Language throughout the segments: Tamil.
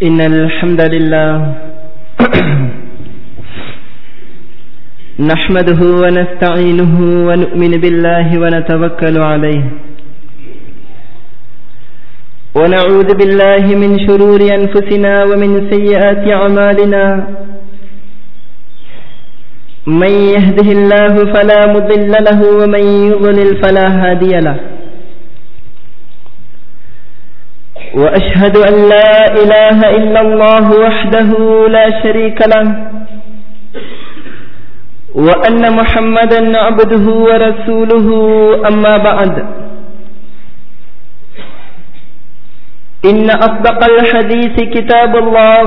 إن الحمد لله نحمده ونستعينه ونؤمن بالله ونتوكل عليه ونعوذ بالله من شرور أنفسنا ومن سيئات أعمالنا من يهده الله فلا مضل له ومن يضلل فلا هادي له وأشهد أن لا إله إلا الله وحده لا شريك له وأن محمدا عبده ورسوله أما بعد إن أصدق الحديث كتاب الله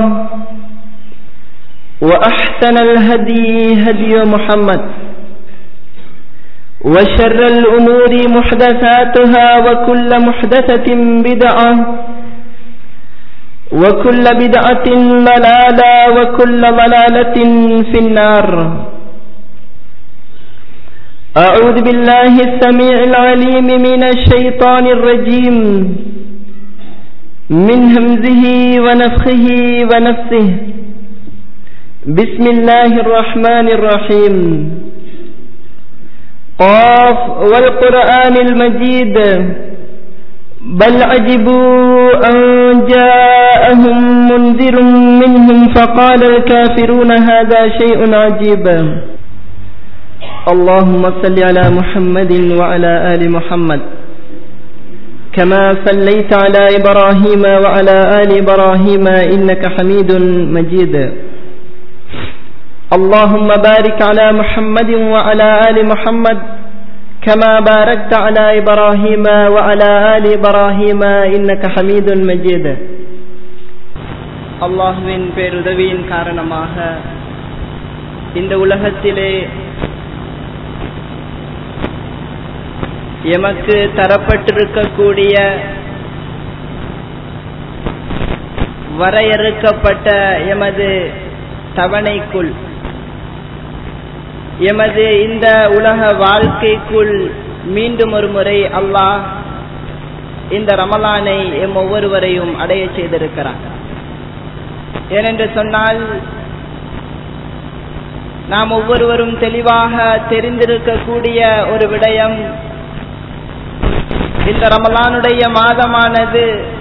وأحسن الهدي هدي محمد وشر الأمور محدثاتها وكل محدثة بدعة وكل بدعة ضلالة وكل ضلالة في النار أعوذ بالله السميع العليم من الشيطان الرجيم من همزه ونفخه ونفسه بسم الله الرحمن الرحيم قاف والقرآن المجيد بل عجبوا أن جاءهم منذر منهم فقال الكافرون هذا شيء عجيب اللهم صل على محمد وعلى آل محمد كما صليت على إبراهيم وعلى آل إبراهيم إنك حميد مجيد اللهم بارك على محمد وعلى آل محمد كما باركت على إبراهيم وعلى آل إبراهيم إنك حميد مجيد அல்லாஹுவின் பேருதவியின் காரணமாக இந்த உலகத்திலே எமக்கு தரப்பட்டிருக்கக்கூடிய வரையறுக்கப்பட்ட எமது தவணைக்குள் எமது இந்த உலக வாழ்க்கைக்குள் மீண்டும் ஒரு முறை அல்லாஹ் இந்த ரமலானை எம் ஒவ்வொருவரையும் அடைய செய்திருக்கிறார் ஏனென்று சொன்னால் நாம் ஒவ்வொருவரும் தெளிவாக தெரிந்திருக்கக்கூடிய ஒரு விடயம் இந்த ரமலானுடைய மாதமானது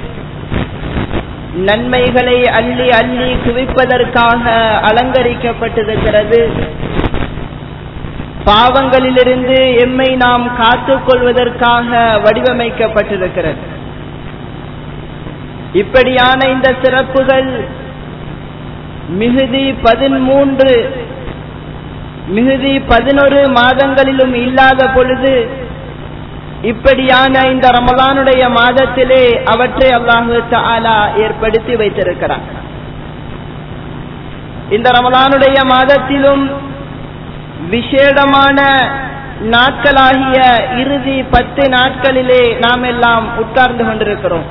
நன்மைகளை அள்ளி அள்ளி குவிப்பதற்காக அலங்கரிக்கப்பட்டிருக்கிறது பாவங்களிலிருந்து எம்மை நாம் காத்துக் கொள்வதற்காக வடிவமைக்கப்பட்டிருக்கிறது இப்படியான இந்த சிறப்புகள் மிகுதி பதிமூன்று மிகுதி பதினொரு மாதங்களிலும் இல்லாத பொழுது இப்படியான இந்த ரமலானுடைய மாதத்திலே அவற்றை அல்லாஹு தாலா ஏற்படுத்தி வைத்திருக்கிறார் இந்த ரமலானுடைய மாதத்திலும் விசேடமான நாட்களாகிய இறுதி பத்து நாட்களிலே நாம் எல்லாம் உட்கார்ந்து கொண்டிருக்கிறோம்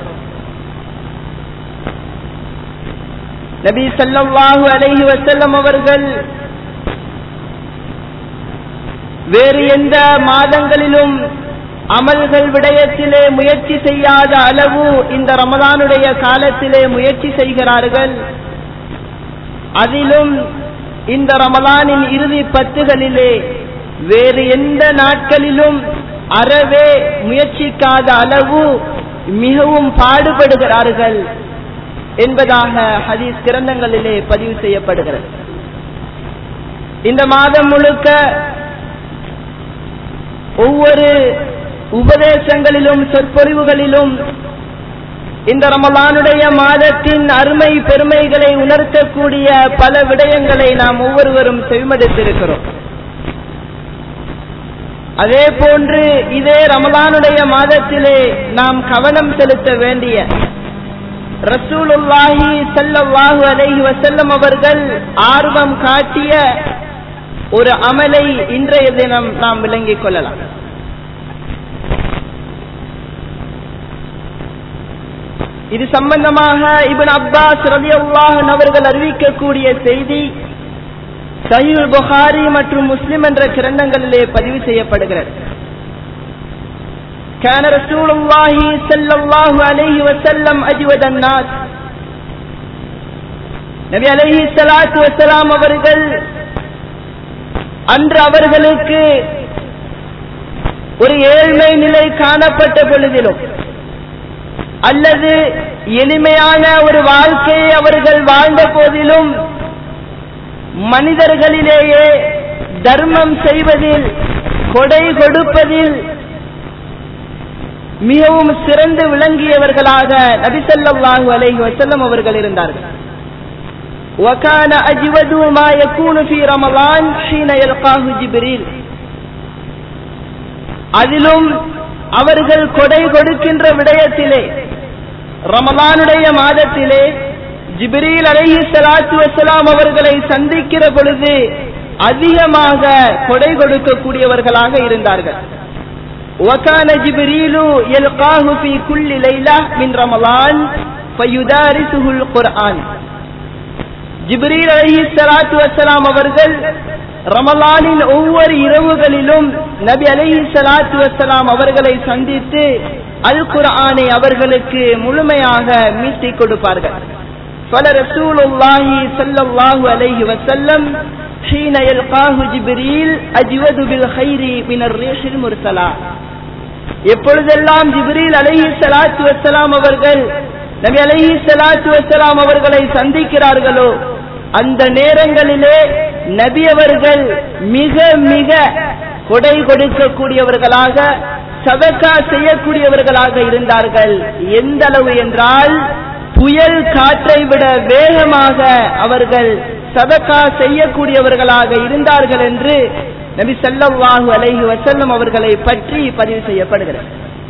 நபி சல்லாஹூ அலஹி வசல்லம் அவர்கள் வேறு எந்த மாதங்களிலும் அமல்கள் விடயத்திலே முயற்சி செய்யாத அளவு இந்த ரமலானுடைய காலத்திலே முயற்சி செய்கிறார்கள் அதிலும் இந்த ரமலானின் இறுதி பத்துகளிலே வேறு எந்த நாட்களிலும் அறவே முயற்சிக்காத அளவு மிகவும் பாடுபடுகிறார்கள் என்பதாக ஹதீஸ் கிரந்தங்களிலே பதிவு செய்யப்படுகிறது இந்த மாதம் முழுக்க ஒவ்வொரு உபதேசங்களிலும் சொற்பொழிவுகளிலும் இந்த ரமலானுடைய மாதத்தின் அருமை பெருமைகளை உணர்த்தக்கூடிய பல விடயங்களை நாம் ஒவ்வொருவரும் செவிமடுத்திருக்கிறோம் அதே போன்று இதே ரமலானுடைய மாதத்திலே நாம் கவனம் செலுத்த வேண்டிய ரசூலுல்லாஹி சல்லல்லாஹு அலைஹி வசல்லம் அவர்கள் ஆர்வம் காட்டிய ஒரு அமலை இன்றைய தினம் நாம் விளங்கிக் கொள்ளலாம் இது சம்பந்தமாக இபின் அப்பாஸ் ரதி அல்லாஹன் அவர்கள் அறிவிக்கக்கூடிய செய்தி சஹீல் புகாரி மற்றும் முஸ்லிம் என்ற கிரந்தங்களிலே பதிவு செய்யப்படுகிறது كان رسول الله صلى الله عليه وسلم أجود الناس நபி அலைஹி ஸலாத்து வஸலாம் அவர்கள் அன்று அவர்களுக்கு ஒரு ஏழ்மை நிலை காணப்பட்ட பொழுதிலும் அல்லது எளிமையான ஒரு வாழ்க்கையை அவர்கள் வாழ்ந்த போதிலும் மனிதர்களிலேயே தர்மம் செய்வதில் கொடை கொடுப்பதில் மிகவும் சிறந்து விளங்கியவர்களாக நபிசல்லாஹு அலைஹி வஸல்லம் அவர்கள் இருந்தார்கள் وكان أجود ما يكون في رمضان حين يلقاه جبريل அதிலும் அவர்கள் கொடை கொடுக்கின்ற விடயத்திலே ரமலானுடைய மாதத்திலே ஜிப்ரீல் அலைஹி ஸலாத்து வஸலாம் அவர்களை சந்திக்கிற பொழுது அதிகமாக கொடை கொடுக்கக்கூடியவர்களாக இருந்தார்கள் وكان جبريل يلقاه في كل ليلة من رمضان فيدارسه القرآن ஜிப்ரீல் அலைஹி ஸலாத்து வஸலாம் அவர்கள் ரமலானின் ஒவ்வொரு இரவுகளிலும் நபி அலைஹி ஸலாத்து வஸலாம் அவர்களை சந்தித்து அல் குர்ஆனை அவர்களுக்கு முழுமையாக மீட்டிக் கொடுப்பார்கள் فل رسول الله صلى الله عليه وسلم حين يلقاه جبريل أجود بالخير من الريح المرسلة எப்பொழுதெல்லாம் ஜிப்ரீல் அலைஹி ஸலாத்து வஸலாம் அவர்கள் நபி அலைஹி ஸலாத்து வஸலாம் அவர்களை சந்திக்கிறார்களோ அந்த நேரங்களிலே நபி அவர்கள் மிக மிக கொடை கொடுக்கக்கூடியவர்களாக சதக்கா செய்யக்கூடியவர்களாக இருந்தார்கள் எந்த அளவு என்றால் புயல் காற்றை விட வேகமாக அவர்கள் சதக்கா செய்யக்கூடியவர்களாக இருந்தார்கள் என்று நபி ஸல்லல்லாஹு அலைஹி வஸல்லம் அவர்களை பற்றி பதிவு செய்யப்படுகிறது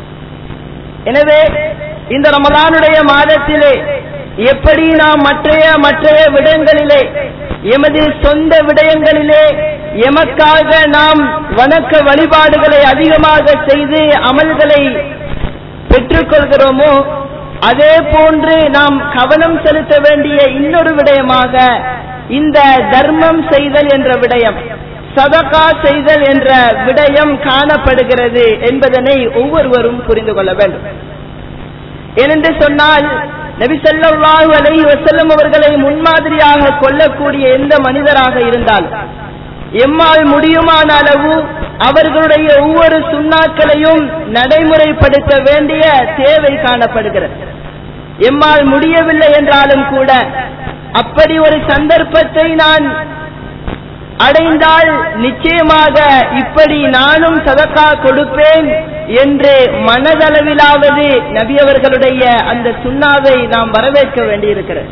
எனவே இந்த ரமலானுடைய மாதத்திலே எப்படி நாம் மற்றைய மற்றைய விடயங்களிலே எமது சொந்த விடயங்களிலே எமக்காக நாம் வணக்க வழிபாடுகளை அதிகமாக செய்து அமல்களை பெற்றுக்கொள்கிறோமோ அதே போன்று நாம் கவனம் செலுத்த வேண்டிய இன்னொரு விடயமாக இந்த தர்மம் செய்தல் என்ற விடயம் சதகா செய்தல் என்ற விடயம் காணப்படுகிறது என்பதனை ஒவ்வொருவரும் புரிந்து கொள்ள வேண்டும் ஏனென்று சொன்னால் நபி ஸல்லல்லாஹு அலைஹி வஸல்லம் அவர்களை முன்மாதிரியாக கொள்ளக்கூடிய எந்த மனிதராக இருந்தால் எம்மால் முடியுமான அளவு அவர்களுடைய ஒவ்வொரு சுண்ணாக்களையும் நடைமுறைப்படுத்த வேண்டிய தேவை காணப்படுகிறது எம்மால் முடியவில்லை என்றாலும் கூட அப்படி ஒரு சந்தர்ப்பத்தை நான் அடைந்தால் நிச்சயமாக இப்படி நானும் சதக்கா கொடுப்பேன் என்று மனதளவிலாவது நபியவர்களுடைய அந்த சுண்ணாவை நாம் வரவேற்க வேண்டியிருக்கிறது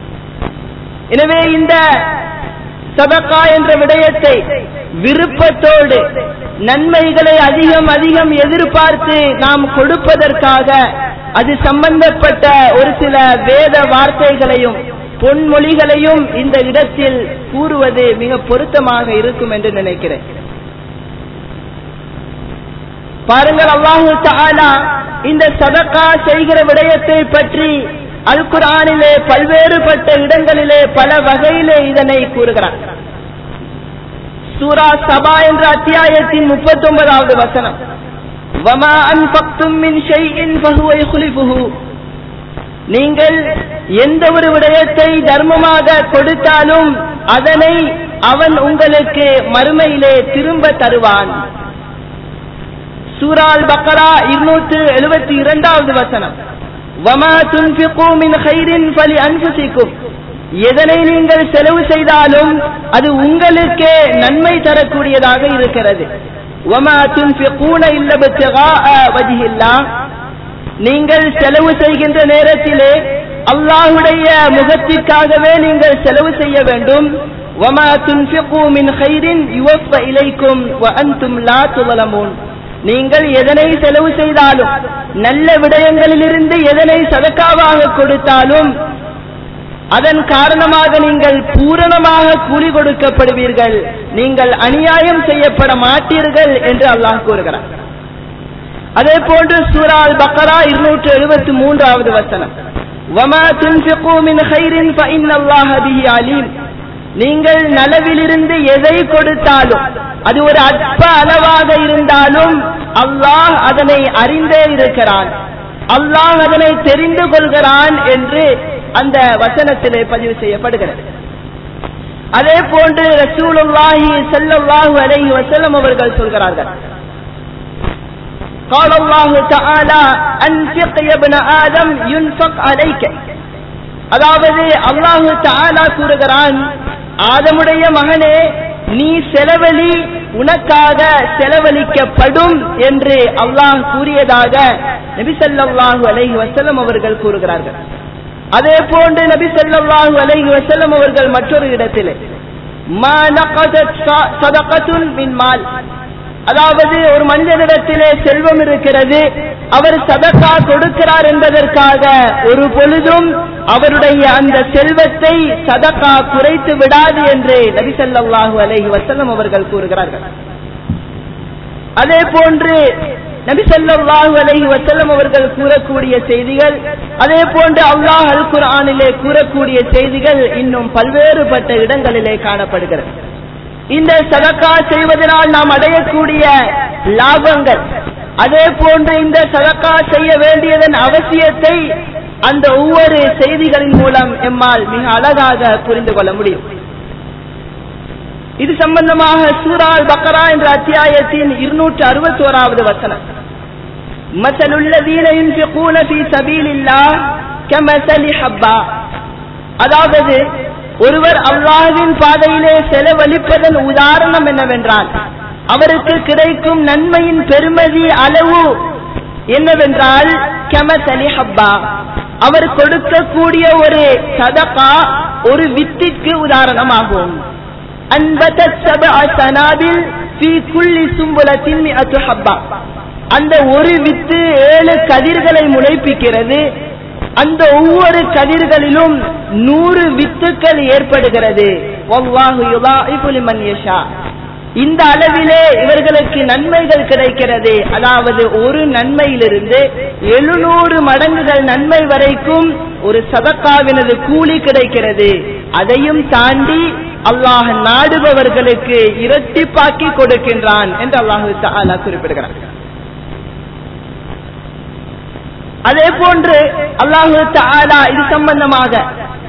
எனவே இந்த சதக்கா என்ற விடயத்தை விருப்பத்தோடு நன்மைகளை அதிகம் அதிகம் எதிர்பார்த்து நாம் கொடுப்பதற்காக அது சம்பந்தப்பட்ட ஒரு சில வேத வார்த்தைகளையும் பொன்மொழிகளையும் இந்த இடத்தில் கூறுவது மிக பொருத்தமாக இருக்கும் என்று நினைக்கிறேன் பாருங்கள் அல்லாஹு தாலா இந்த சதக்கா செய்கிற விடயத்தை பற்றி அல் குரானிலே பல்வேறுபட்ட இடங்களிலே பல வகையிலே இதனை கூறுகிறார் சூரா சபா என்ற அத்தியாயத்தின் முப்பத்தி ஒன்பதாவது வசனம் வமா அன்பக்தும் மின் ஷைஇன் ஃபஹுவ யுக்லிஃபுஹு நீங்கள் எந்த ஒரு விடயத்தை தர்மமாக கொடுத்தாலும் அதனை அவன் உங்களுக்கு மறுமையிலே திரும்ப தருவான் சூரால் பக்கரா இருநூற்று எழுபத்தி இரண்டாவது வசனம் வமா துன்ஃபிகு மின் ஹைரின் ஃபலி அன்ஃபுசிக்கும் எதனை நீங்கள் செலவு செய்தாலும் அது உங்களுக்கே நன்மை தரக்கூடியதாக இருக்கிறது வமா துன்ஃபிகூன இல்ல பித்திகாஅ வஜ்ஹில்லாஹ் நீங்கள் செலவு செய்கின்ற நேரத்திலே அல்லாஹுடைய முகத்திற்காகவே நீங்கள் செலவு செய்ய வேண்டும் வமா துன்ஃபிகு மின் ஹைரின் யுவஃப இலைக்கும் வ அன்தும் லா துலமூன் நீங்கள் எதனை செலவு செய்தாலும் நல்ல விடயங்களிலிருந்து எதனை சதக்காவாக கொடுத்தாலும் அதன் காரணமாக நீங்கள் பூரணமாக கூலி கொடுக்கப்படுவீர்கள் நீங்கள் அநியாயம் செய்யப்பட மாட்டீர்கள் என்று அல்லாஹ் கூறுகிறார் அதே போன்று சூரால் பக்கரா இருநூற்று எழுபத்தி மூன்றாவது வசனம் வமா துன்ஃபிகு மின் ஹைரின் ஃபஇன்னல்லாஹ பிஹி அலீம் நீங்கள் நலவிலிருந்து எதை கொடுத்தாலும் அது ஒரு அற்ப அளவாக இருந்தாலும் அல்லாஹ் அதனை அறிந்தே இருக்கிறான் அல்லாஹ் அதனை தெரிந்து கொள்கிறான் என்று அந்த வசனத்திலே பதிவு செய்யப்படுகிறது அதே போன்று ரசூலுல்லாஹி ஸல்லல்லாஹு அலைஹி வஸல்லம் அவர்கள் சொல்கிறார்கள் قال الله تعالى أنفق يا ابن آدم ينفق عليك அதாவது அல்லாஹு தஆலா கூறுகிறான் ஆதமுடைய மகனே நீ செலவழி உனக்காக செலவழிக்கப்படும் என்று அல்லாஹ் கூறியதாக நபி ஸல்லல்லாஹு அலைஹி வஸல்லம் அவர்கள் கூறுகிறார்கள் அதே போன்று நபி ஸல்லல்லாஹு அலைஹி வஸல்லம் அவர்கள் மற்றொரு இடத்திலே மா நகதத் சதகத்துன் மின் மால் அதாவது ஒரு மனிதனிடத்திலே செல்வம் இருக்கிறது அவர் சதக்கா கொடுக்கிறார் என்பதற்காக ஒரு பொழுதும் அவருடைய அந்த செல்வத்தை சதக்கா குறைத்து விடாது என்று நபி ஸல்லல்லாஹு அலைஹி வஸல்லம் அவர்கள் கூறுகிறார்கள் அதே போன்று நபி ஸல்லல்லாஹு அலைஹி வஸல்லம் அவர்கள் கூறக்கூடிய செய்திகள் அதே போன்று அல்லாஹ் அல் குர்ஆனிலே கூறக்கூடிய செய்திகள் இன்னும் பல்வேறுபட்ட இடங்களிலே காணப்படுகிறது இந்த சதக்கா செய்வதனால் நாம் அடையக்கூடிய லாபங்கள் அதே போன்று இந்த சதக்கா செய்ய வேண்டியதன் அவசியத்தை அந்த ஒவ்வொரு செய்திகளின் மூலம் எம்மால் மிக அழகாக புரிந்து கொள்ள முடியும் இது சம்பந்தமாக சூரால் பக்கரா என்ற அத்தியாயத்தின் இருநூற்று அறுபத்தி ஓராவது வசனம் مثل الذين ينفقون في سبيل الله كمثل حبة அதாவது ஒருவர் அல்லாஹ்வின் பாதையிலே செலவழிப்பதன் உதாரணம் என்னவென்றால் அவருக்கு கிடைக்கும் நன்மையின் பெருமதி அளவு என்னவென்றால் கமசலி ஹப்பா அவர் கொடுக்கக்கூடிய ஒரு சதகா ஒரு வித்திற்கு உதாரணமாகும் அன்பதத் சபஅ சனாபில் ஃபீ குல்லி சும்புலத்தின் மிஅத்து ஹப்பா அந்த ஒரு வித்து ஏழு கதிர்களை முளைப்பிக்கிறது அந்த ஒவ்வொரு கதிர்களிலும் நூறு வித்துக்கள் ஏற்படுகிறது வல்லாஹு யுதாஇஃபு லிமன் யஷா இந்த அளவிலே இவர்களுக்கு நன்மைகள் கிடைக்கிறது அதாவது ஒரு நன்மையிலிருந்து எழுநூறு மடங்குகள் நன்மை வரைக்கும் ஒரு சதக்காவினது கூலி கிடைக்கிறது அதையும் தாண்டி அல்லாஹ் நாடுபவர்களுக்கு இரட்டிப்பாக்கி கொடுக்கின்றான் என்று அல்லாஹு தாலா குறிப்பிடுகிறார் அதே போன்று அல்லாஹு தாலா இது சம்பந்தமாக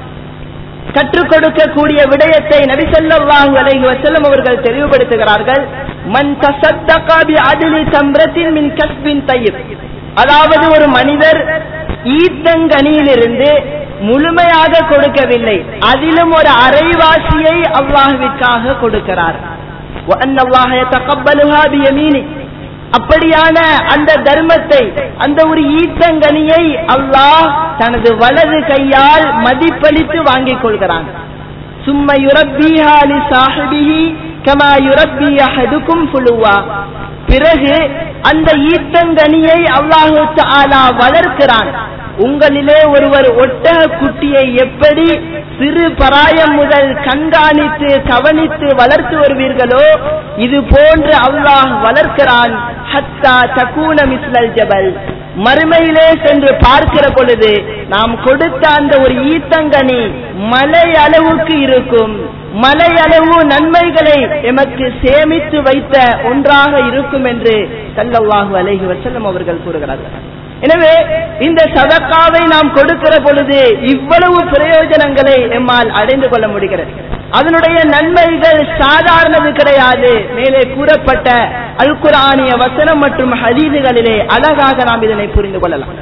கற்றுக் கொடுக்கக்கூடிய விடயத்தை நபி ஸல்லல்லாஹு அலைஹி வஸல்லம் அவர்கள் தெளிவுபடுத்துகிறார்கள் மன் தஸத்தக பி அத்லி தம்ரத்தின் மின் கஸ்பின் தய்யிப் அதாவது ஒரு மனிதர் ஈத்தங்கனியிலிருந்து முழுமையாக கொடுக்கவில்லை அதிலும் ஒரு அரைவாசியை அல்லாஹ்விற்காக கொடுக்கிறார் وأن الله يتقبلها بيمينه அப்படியான அந்த தர்மத்தை அந்த ஒரு ஈத்தங்கனியை அல்லாஹ் தனது வலது கையால் மதிப்பளித்து வாங்கிக் கொள்கிறான் சும்ம யுரப்பிஹா லி சாஹிபிஹி கமா யுரப்பி அஹதுக்கும் ஃபுலுவா பிறகு அந்த ஈத்தங்கனியை அல்லாஹு தஆலா வளர்க்கிறான் உங்களிலே ஒருவர் ஒட்டக குட்டியை எப்படி சிறு பராயம் முதல் கண்காணித்து கவனித்து வளர்த்து வருவீர்களோ இது போன்று அல்லாஹ் வளர்க்கிறான் ஹத்தா தக்கூன மிஸ்லல் ஜபல் மறுமையிலே சென்று பார்க்கிற பொழுது நாம் கொடுத்த அந்த ஒரு ஈத்தங்கனி மலை அளவுக்கு இருக்கும் மலை அளவு நன்மைகளை எமக்கு சேமித்து வைத்த ஒன்றாக இருக்கும் என்று சல்லல்லாஹு அலைஹி வஸல்லம் அவர்கள் கூறுகிறார்கள் எனவே இந்த சதக்காவை நாம் கொடுக்கிற பொழுது இவ்வளவு பிரயோஜனங்களை எம்மால் அடைந்து கொள்ள முடிகிறது அதனுடைய நன்மைகள் சாதாரணது கிடையாது மேலே கூறப்பட்ட அல் குரானிய வசனம் மற்றும் ஹதீதுகளிலே அழகாக நாம் இதனை புரிந்து கொள்ளலாம்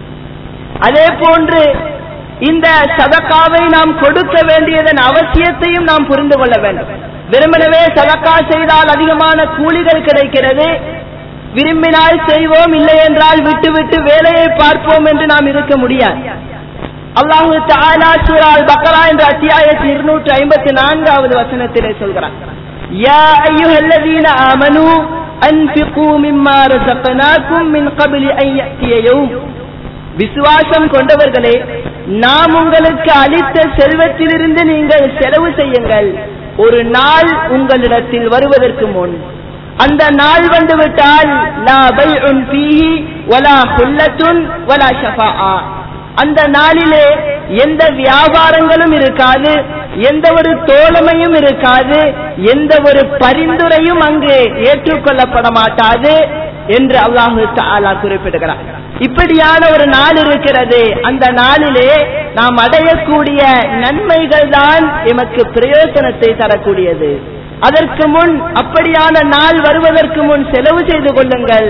அதே போன்று இந்த சதக்காவை நாம் கொடுக்க வேண்டியதன் அவசியத்தையும் நாம் புரிந்து கொள்ள வேண்டும் வெறுமனவே சதக்கா செய்தால் அதிகமான கூலிகள் கிடைக்கிறது விரும்பினால் செய்வோம் இல்லை என்றால் விட்டு விட்டு வேலையை பார்ப்போம் என்று நாம் இருக்க முடியாது அல்லாஹு தாலா சூரால் பக்கரா என்ற அத்தியாயத்தில் இருநூற்று ஐம்பத்தி நான்காவது வசனத்திலே சொல்கிறார் யா ஐயுஹல்லதீன ஆமனு أنفقوا مما رزقناكم من قبل أن يأتي يوم விசுவாசம் கொண்டவர்களே நாம் உங்களுக்கு அளித்த செல்வத்திலிருந்து நீங்கள் செலவு செய்யுங்கள் ஒரு நாள் உங்களிடத்தில் வருவதற்கு முன் அந்த நாள் வந்து விட்டால் லா பைஉன் ஃபீஹி வலா ஹுல்லத்துன் வலா ஷஃபாஆ அந்த நாளிலே எந்த வியாபாரங்களும் இருக்காது எந்த ஒரு தோழமையும் இருக்காது எந்த ஒரு பரிந்துரையும் அங்கு ஏற்றுக்கொள்ளப்பட மாட்டாது என்று அல்லாஹு தாலா குறிப்பிடுகிறார் இப்படியான ஒரு நாள் இருக்கிறது அந்த நாளிலே நாம் அடையக்கூடிய நன்மைகள் தான் எமக்கு பிரயோஜனத்தை தரக்கூடியது அதற்கு முன் அப்படியான நாள் வருவதற்கு முன் செலவு செய்து கொள்ளுங்கள்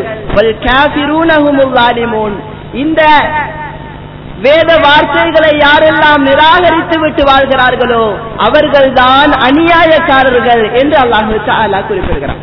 இந்த வேத வார்த்தைகளை யாரெல்லாம் நிராகரித்து விட்டு வாழ்கிறார்களோ அவர்கள்தான் அநியாயக்காரர்கள் என்று அல்லாஹு தாலா குறிப்பிடுகிறார்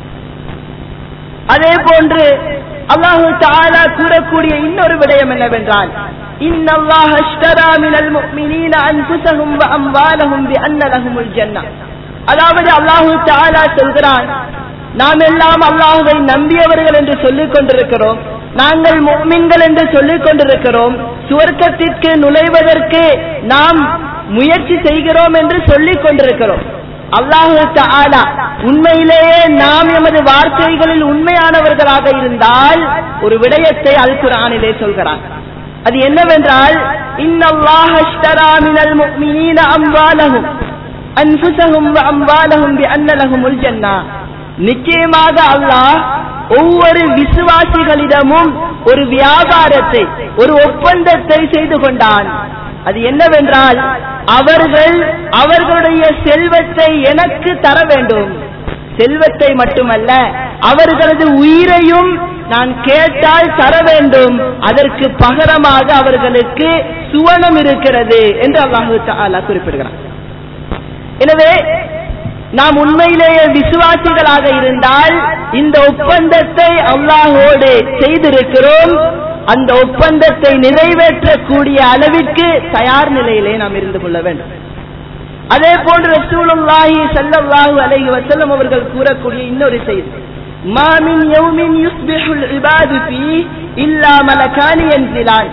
அதே போன்று அல்லாஹு தாலா கூறக்கூடிய இன்னொரு விடயம் என்னவென்றால் إن الله اشترى من المؤمنين أنفسهم وأموالهم بأن لهم الجنة அதாவது அல்லாஹு தாலா சொல்கிறான் நாம் எல்லாம் அல்லாஹுவை நம்பியவர்கள் என்று சொல்லிக் கொண்டிருக்கிறோம் நாங்கள் முக்மின்கள் என்று சொல்லிக் கொண்டிருக்கிறோம் சுவர்க்கத்திற்கு நுழைவதற்கு நாம் முயற்சி செய்கிறோம் என்று சொல்லிக் கொண்டிருக்கிறோம் அல்லாஹு தாலா உண்மையிலேயே நாம் எமது வார்த்தைகளில் உண்மையானவர்களாக இருந்தால் ஒரு விடயத்தை அல் குரானிலே சொல்கிறான் அது என்னவென்றால் இன்னல்லாஹ اشترى من المؤمنين أموالهم أنفسهم وأموالهم بأن لهم الجنة நிச்சயமாக அல்லாஹ் ஒவ்வொரு விசுவாசிகளிடமும் ஒரு வியாபாரத்தை ஒரு ஒப்பந்தத்தை செய்து கொண்டான் அது என்னவென்றால் அவர்கள் அவர்களுடைய செல்வத்தை எனக்கு தர வேண்டும் செல்வத்தை மட்டுமல்ல அவர்களது உயிரையும் நான் கேட்டால் தர வேண்டும் அதற்கு பகரமாக அவர்களுக்கு சுவனம் இருக்கிறது என்று அல்லாஹு தாலா குறிப்பிடுகிறான் எனவே நாம் உண்மையிலேயே விசுவாசிகளாக இருந்தால் இந்த ஒப்பந்தத்தை அல்லாஹோடு செய்திருக்கிறோம் அந்த ஒப்பந்தத்தை நிறைவேற்றக்கூடிய அளவிற்கு தயார் நிலையிலே நாம் இருந்து கொள்ள வேண்டும் அதே போன்று ரசூலுல்லாஹி ஸல்லல்லாஹு அலைஹி வஸல்லம் அவர்கள் கூறக்கூடிய இன்னொரு செய்தி ما من يوم يصبح العباد فيه إلا ملكان ينزلان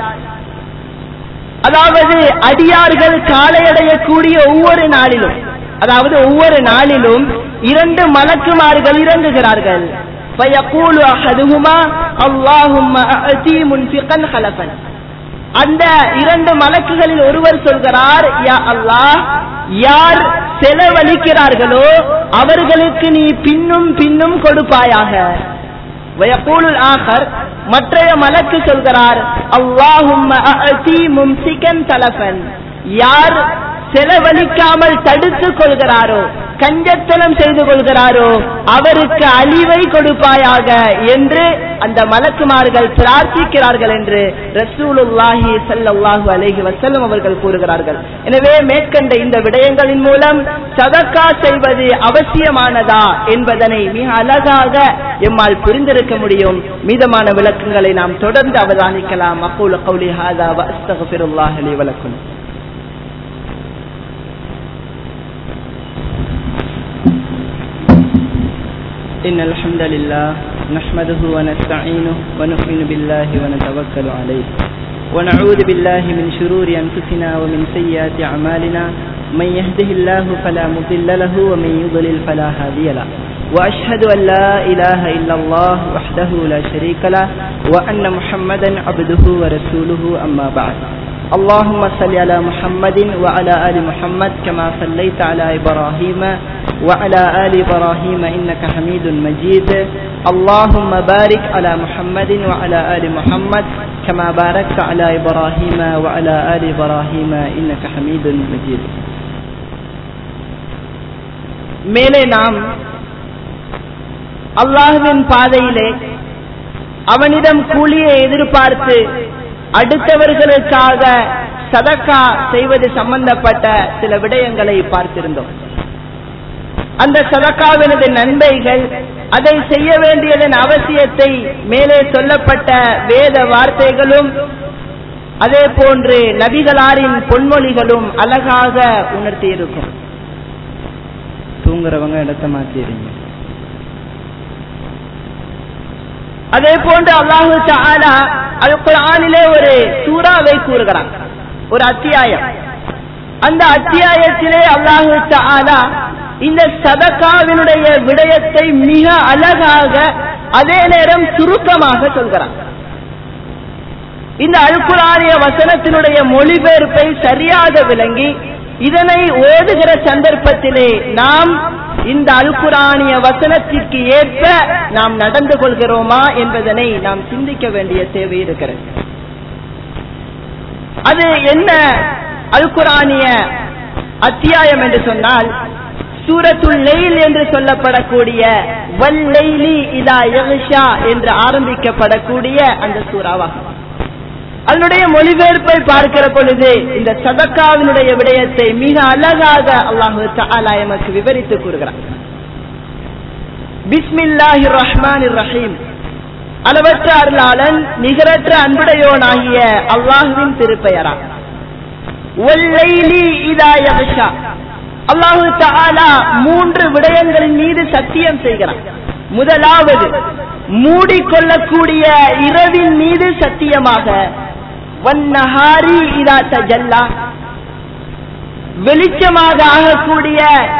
அதாவது அடியார்கள் காலையடையக்கூடிய ஒவ்வொரு நாளிலும் அதாவது ஒவ்வொரு நாளிலும் இரண்டு மலக்குமார்கள் இறங்குகிறார்கள் فيقول أحدهما اللهم أعطي منفقا خلفا அந்த இரண்டு மலக்குகளில் ஒருவர் சொல்கிறார் யா அல்லாஹ் யார் செலவழிக்கிறார்களோ அவர்களுக்கு நீ பின்னும் பின்னும் கொடுப்பாயாக வயக்கூலுல் ஆகர் மற்றைய மலக்கு சொல்கிறார் அல்லாஹும் மும்சிகன் தலஃபன் யார் செலவழிக்காமல் தடுத்துக் கொள்கிறாரோ கஞ்சத்தனம் செய்து கொள்கிறாரோ அவருக்கு அழிவை கொடுப்பாயாக என்று அந்த மலக்குமார்கள் பிரார்த்திக்கிறார்கள் என்று ரசூலுல்லாஹி ஸல்லல்லாஹு அலைஹி வஸல்லம் அவர்கள் கூறுகிறார்கள் எனவே மேற்கண்ட இந்த விடயங்களின் மூலம் சதக்கா செய்வது அவசியமானதா என்பதனை மிக அழகாக எம்மால் புரிந்திருக்க முடியும் மீதமான விளக்கங்களை நாம் தொடர்ந்து அவதானிக்கலாம் அக்கூல கௌலி ஹாதா வ அஸ்தக்ஃபிருல்லாஹ் லி வலக்கும் إن الحمد لله نحمده ونستعينه ونؤمن بالله ونتوكل عليه ونعوذ بالله من شرور أنفسنا ومن سيئات أعمالنا من يهده الله فلا مضل له ومن يضلل فلا هادي له وأشهد أن لا إله إلا الله وحده لا شريك له وأن محمدا عبده ورسوله أما بعد اللهم صل على محمد وعلى آل محمد كما صليت على إبراهيم وعلى آل إبراهيم إنك حميد مجيد اللهم بارك على محمد وعلى آل محمد كما باركت على إبراهيم وعلى آل إبراهيم إنك حميد مجيد மேலே நாம் அல்லாஹுவின் பாதையிலே அவனிடம் கூலியை எதிர்பார்த்து அடுத்தவர்களுக்காக சதக்கா செய்வது சம்பந்தப்பட்ட சில விடயங்களை பார்த்திருந்தோம் அந்த சதக்காவினது நன்மைகள் அதை செய்ய வேண்டியதன் அவசியத்தை மேலே சொல்லப்பட்ட வேத வார்த்தைகளும் அதே போன்று நபிகளாரின் பொன்மொழிகளும் அழகாக உணர்த்தி இருக்கும் தூங்குறவங்க இடத்த மாத்திடுங்க அதே போன்று அல்லாஹு தாலா அது குரானிலே ஒரு சூறாவை கூறுகிறான் ஒரு அத்தியாயம் அந்த அத்தியாயத்திலே அல்லாஹு தாலா இந்த சதகாவினுடைய விடயத்தை மிக அழகாக அதே நேரம் சுருக்கமாக சொல்கிறான் இந்த அல்குரானிய வசனத்தினுடைய மொழிபெயர்ப்பை சரியாக விளங்கி இதனை ஓதுகிற சந்தர்ப்பத்திலே நாம் இந்த அல்குரானிய வசனத்திற்கு ஏற்ப நாம் நடந்து கொள்கிறோமா என்பதனை நாம் சிந்திக்க வேண்டிய தேவை இருக்கிறது அது என்ன அல்குரானிய அத்தியாயம் என்று சொன்னால் சூரத்துல் லெயில் என்று சொல்லப்படக்கூடிய வல்லைலி இதா யக்ஷா என்று ஆரம்பிக்கப்படக்கூடிய அந்த சூறாவாகும் அதனுடைய மொழிபெயர்ப்பை பார்க்கிற பொழுது இந்த சதக்காவினுடைய விடயத்தை மிக அழகாக அல்லாஹு தஆலா எமக்கு விவரித்து கூறுகிறார் பிஸ்மில்லாஹி ரஹ்மான் ரஹீம் அளவற்ற அருளாளன் நிகரற்ற அன்புடையோனாகிய அல்லாஹுவின் திருப்பெயரா ஒல்லைலி இதா யக்ஷா அல்லாஹு தஆலா மூன்று விடயங்களின் மீது சத்தியம் செய்கிறான் முதலாவது மூடிக்கொள்ளக்கூடிய இரவின் மீது சத்தியமாக வன்னஹாரி இதா தஜல்லா வெளிச்சமாக ஆகக்கூடிய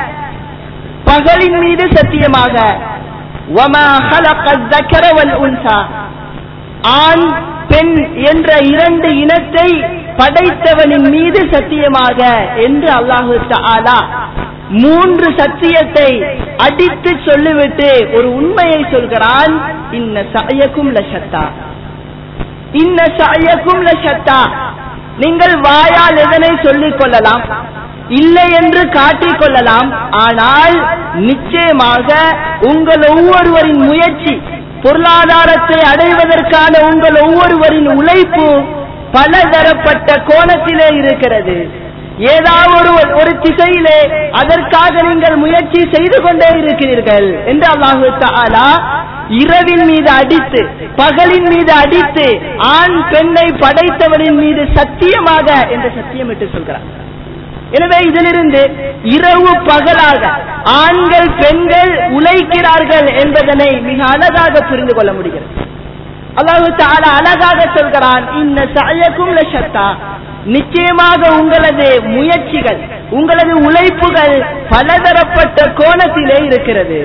பகலின் மீது சத்தியமாக வமா خلق الذكر والانثى ஆண் பெண் என்ற இரண்டு இனத்தை படைத்தவனின் மீது சத்தியமாக என்று அல்லாஹு தஆலா மூன்று சத்தியத்தை அடித்து சொல்லிவிட்டு ஒரு உண்மையை சொல்கிறான் இன்ன சயக்கும் லஷத்தா இன்ன சயக்கும் லஷத்தா நீங்கள் வாயால் எதனை சொல்லிக் கொள்ளலாம் இல்லை என்று காட்டிக் கொள்ளலாம் ஆனால் நிச்சயமாக உங்கள் ஒவ்வொருவரின் முயற்சி பொருளாதாரத்தை அடைவதற்கான உங்கள் ஒவ்வொருவரின் உழைப்பு பலதரப்பட்ட கோணத்திலே இருக்கிறது ஏதாவது ஒரு ஒரு திசையிலே அதற்காக நீங்கள் முயற்சி செய்து கொண்டே இருக்கிறீர்கள் என்று அல்லாஹு தஆலா இரவின் மீது அடித்து பகலின் மீது அடித்து ஆண் பெண்ணை படைத்தவரின் மீது சத்தியமாக என்று சத்தியமிட்டு சொல்கிறார் எனவே இதிலிருந்து இரவு பகலாக ஆண்கள் பெண்கள் உழைக்கிறார்கள் என்பதனை மிக அழகாக புரிந்து கொள்ள முடிகிறது அல்லாஹு தாலா அழகாக சொல்கிறான் இந்த சயக்கும் லஷத்தா நிச்சயமாக உங்களது முயற்சிகள் உங்களது உழைப்புகள் பலதரப்பட்ட கோணத்திலே இருக்கிறது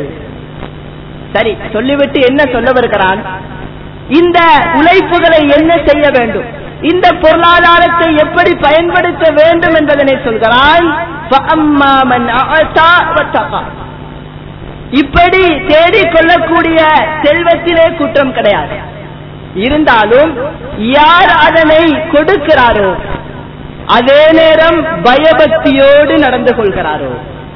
சரி சொல்லிவிட்டு என்ன சொல்ல வருகிறான் இந்த உழைப்புகளை என்ன செய்ய வேண்டும் இந்த பொருளாதாரத்தை எப்படி பயன்படுத்த வேண்டும் என்பதனை சொல்கிறான் فَأَمَّا مَنْ أَعْطَى وَاتَّقَى. இப்படி தேடிக் கொள்ளக்கூடிய செல்வத்திலே குற்றம் கிடையாது இருந்தாலும் யார் அதனை கொடுக்கிறாரோ அதே நேரம் பயபக்தியோடு நடந்து கொள்கிறாரோ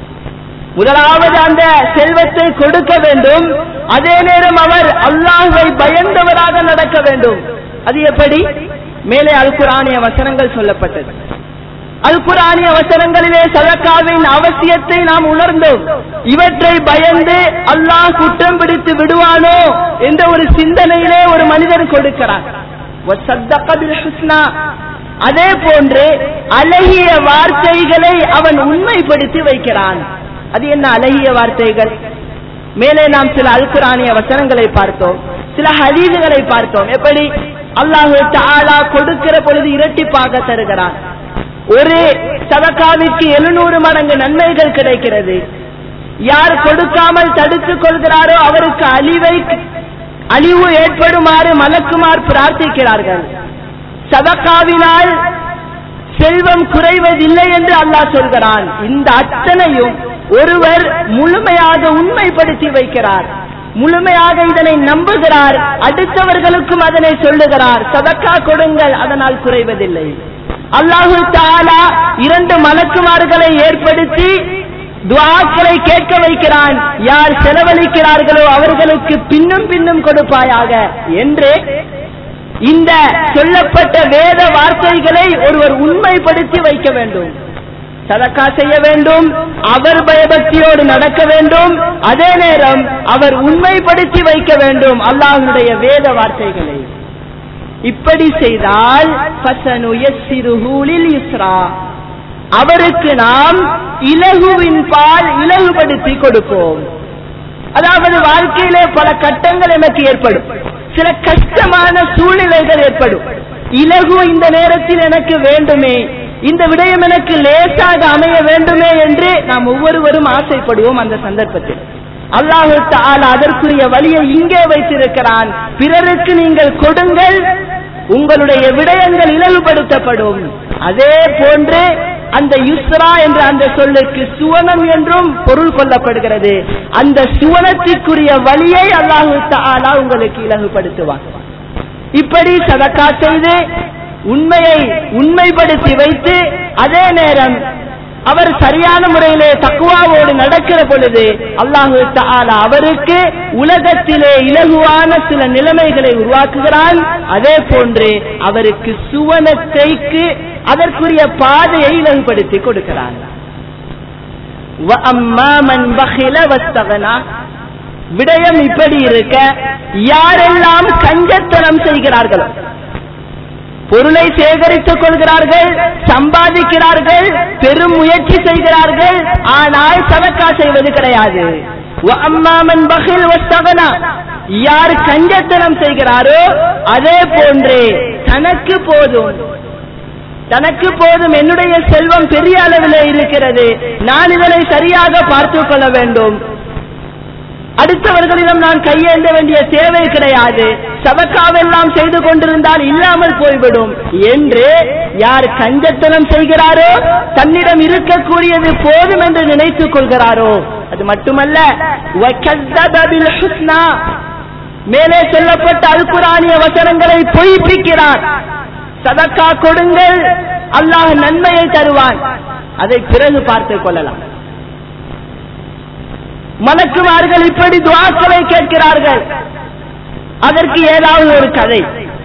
முதலாவது அந்த செல்வத்தை கொடுக்க வேண்டும் அதே நேரம் அவர் அல்லாஹை பயந்தவராக நடக்க வேண்டும் அது எப்படி மேலே அல் குரானிய வசனங்கள் சொல்லப்பட்டது அல் குரானிய வசனங்களிலே சதக்காவின் அவசியத்தை நாம் உணர்ந்தோம் இவற்றை பயந்து அல்லாஹ் குற்றம் பிடித்து விடுவானோ என்ற ஒரு சிந்தனையிலே ஒரு மனிதன் கொடுக்கிறான் وَصَدَّقَ بِالْحُسْنَى. அதே போன்று அழகிய வார்த்தைகளை அவன் உண்மைப்படுத்தி வைக்கிறான் அது என்ன அழகிய வார்த்தைகள் மேலே நாம் சில அல் குரானிய வசனங்களை பார்த்தோம் சில ஹதீதுகளை பார்த்தோம் எப்படி அல்லாஹு தஆலா கொடுக்கிற பொழுது இரட்டிப்பாக தருகிறான் ஒரு சதக்காவிற்கு எழுநூறு மடங்கு நன்மைகள் கிடைக்கிறது யார் கொடுக்காமல் தடுத்துக் கொள்கிறாரோ அவருக்கு அழிவை அழிவு ஏற்படுமாறு மலக்குமார் பிரார்த்திக்கிறார்கள் சதக்காவினால் செல்வம் குறைவதில்லை என்று அல்லாஹ் சொல்கிறான் இந்த அத்தனையும் ஒருவர் முழுமையாக உண்மைப்படுத்தி வைக்கிறார் முழுமையாக இதனை நம்புகிறார் அடுத்தவர்களுக்கும் அதனை சொல்லுகிறார் சதக்கா கொடுங்கள் அதனால் குறைவதில்லை அல்லாஹு தாலா இரண்டு மலக்குமார்களை ஏற்படுத்தி துவாக்களை கேட்க வைக்கிறான் யார் செலவழிக்கிறார்களோ அவர்களுக்கு பின்னும் பின்னும் கொடுப்பாயாக என்று இந்த சொல்லப்பட்ட வேத வார்த்தைகளை ஒருவர் உண்மைப்படுத்தி வைக்க வேண்டும் சதக்கா செய்ய வேண்டும் அவர் பயபக்தியோடு நடக்க வேண்டும் அதே நேரம் அவர் உண்மைப்படுத்தி வைக்க வேண்டும் அல்லாஹ்வுடைய வேத வார்த்தைகளை இப்படி செய்தால் ஃபசனுயஸ்ஸிருஹூலில் யுஸ்ரா அவருக்கு நாம் இலகுவின் பால் இலகுபடுத்தி கொடுப்போம் அதாவது வாழ்க்கையிலே பல கட்டங்கள் எனக்கு ஏற்படும் சில கஷ்டமான சூழ்நிலைகள் ஏற்படும் இலகு இந்த நேரத்தில் எனக்கு வேண்டுமே இந்த விடயம் எனக்கு லேசாக அமைய வேண்டுமே என்று நாம் ஒவ்வொருவரும் ஆசைப்படுவோம் அந்த சந்தர்ப்பத்தில் அல்லாஹு தஆலா அதற்குரிய வழியை இங்கே வைத்திருக்கிறான் பிறருக்கு நீங்கள் கொடுங்கள் உங்களுடைய விடயங்கள் இலகுபடுத்தப்படும் அதே போன்று அந்த யுஸ்ரா என்ற அந்த சொல்லுக்கு சுவனம் என்றும் பொருள் கொள்ளப்படுகிறது அந்த சுவனத்திற்குரிய வழியை அல்லாஹு தஆலா உங்களுக்கு இலகுபடுத்துவான் இப்படி சதக்கா செய்து உண்மையை உண்மைப்படுத்தி வைத்து அதே நேரம் அவர் சரியான முறையிலே தக்குவாவோடு நடக்கிற பொழுது அல்லாஹு தஆலா அவருக்கு உலகத்திலே இலகுவான சில நிலைமைகளை உருவாக்குகிறான் அதே போன்று அவருக்கு சுவனத்தைக்கு அதற்குரிய பாதையை இலகுபடுத்தி கொடுக்கிறான் وَأَمَّا مَنْ بَخِلَ وَاسْتَغْنَى விடயம் இப்படி இருக்க யாரெல்லாம் கஞ்சத்தனம் செய்கிறார்களோ பொருளை சேகரித்துக் கொள்கிறார்கள் சம்பாதிக்கிறார்கள் பெரும் முயற்சி செய்கிறார்கள் ஆனால் சதக்கா செய்வது கிடையாது அம்மாமன் பகில் வஸ்தகனா யார் கஞ்சத்தனம் செய்கிறாரோ அதே போன்றே தனக்கு போதும் தனக்கு போதும் என்னுடைய செல்வம் பெரிய அளவில் இருக்கிறது நான் இதனை சரியாக பார்த்துக் கொள்ள வேண்டும் அடுத்தவர்களிடம் நான் கையேந்த வேண்டிய தேவை கிடையாது சபக்காவெல்லாம் செய்து கொண்டிருந்தால் இல்லாமல் போய்விடும் என்று யார் கஞ்சத்தனம் செய்கிறாரோ தன்னிடம் இருக்கக்கூடியது போதும் என்று நினைத்துக் கொள்கிறாரோ அது மட்டுமல்ல وَكَذَّبَ بِالْحُسْنَى மேலே சொல்லப்பட்ட அல்குரானிய வசனங்களை பொய்ப்பிக்கிறார் சதக்கா கொடுங்கள் அல்லாஹ் நன்மையை தருவான் அதை பிறகு பார்த்துக் கொள்ளலாம் மலக்குமார்கள் இப்படி துவாக்களை கேட்கிறார்கள் அதற்கு ஏதாவது ஒரு கதை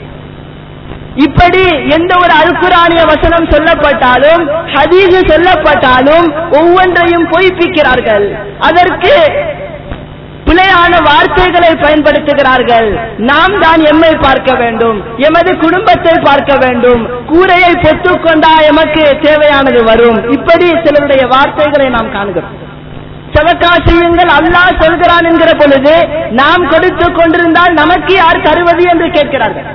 இப்படி எந்த ஒரு அல்குரானிய வசனம் சொல்லப்பட்டாலும் ஹதீஸ் சொல்லப்பட்டாலும் ஒவ்வொன்றையும் பொய்ப்பிக்கிறார்கள் அதற்கு பிழையான வார்த்தைகளை பயன்படுத்துகிறார்கள் நாம் தான் எம்மை பார்க்க வேண்டும் எமது குடும்பத்தை பார்க்க வேண்டும் கூரையை பொத்துக் கொண்டா எமக்கு தேவையானது வரும் இப்படி சிலருடைய வார்த்தைகளை நாம் காண்கிறோம் சதக்கா செய்யுங்கள் அல்லாஹ் சொல்கிறான் என்கிற பொழுது நாம் கொடுத்துக் கொண்டிருந்தால் நமக்கு யார் தருவது என்று கேட்கிறார்கள்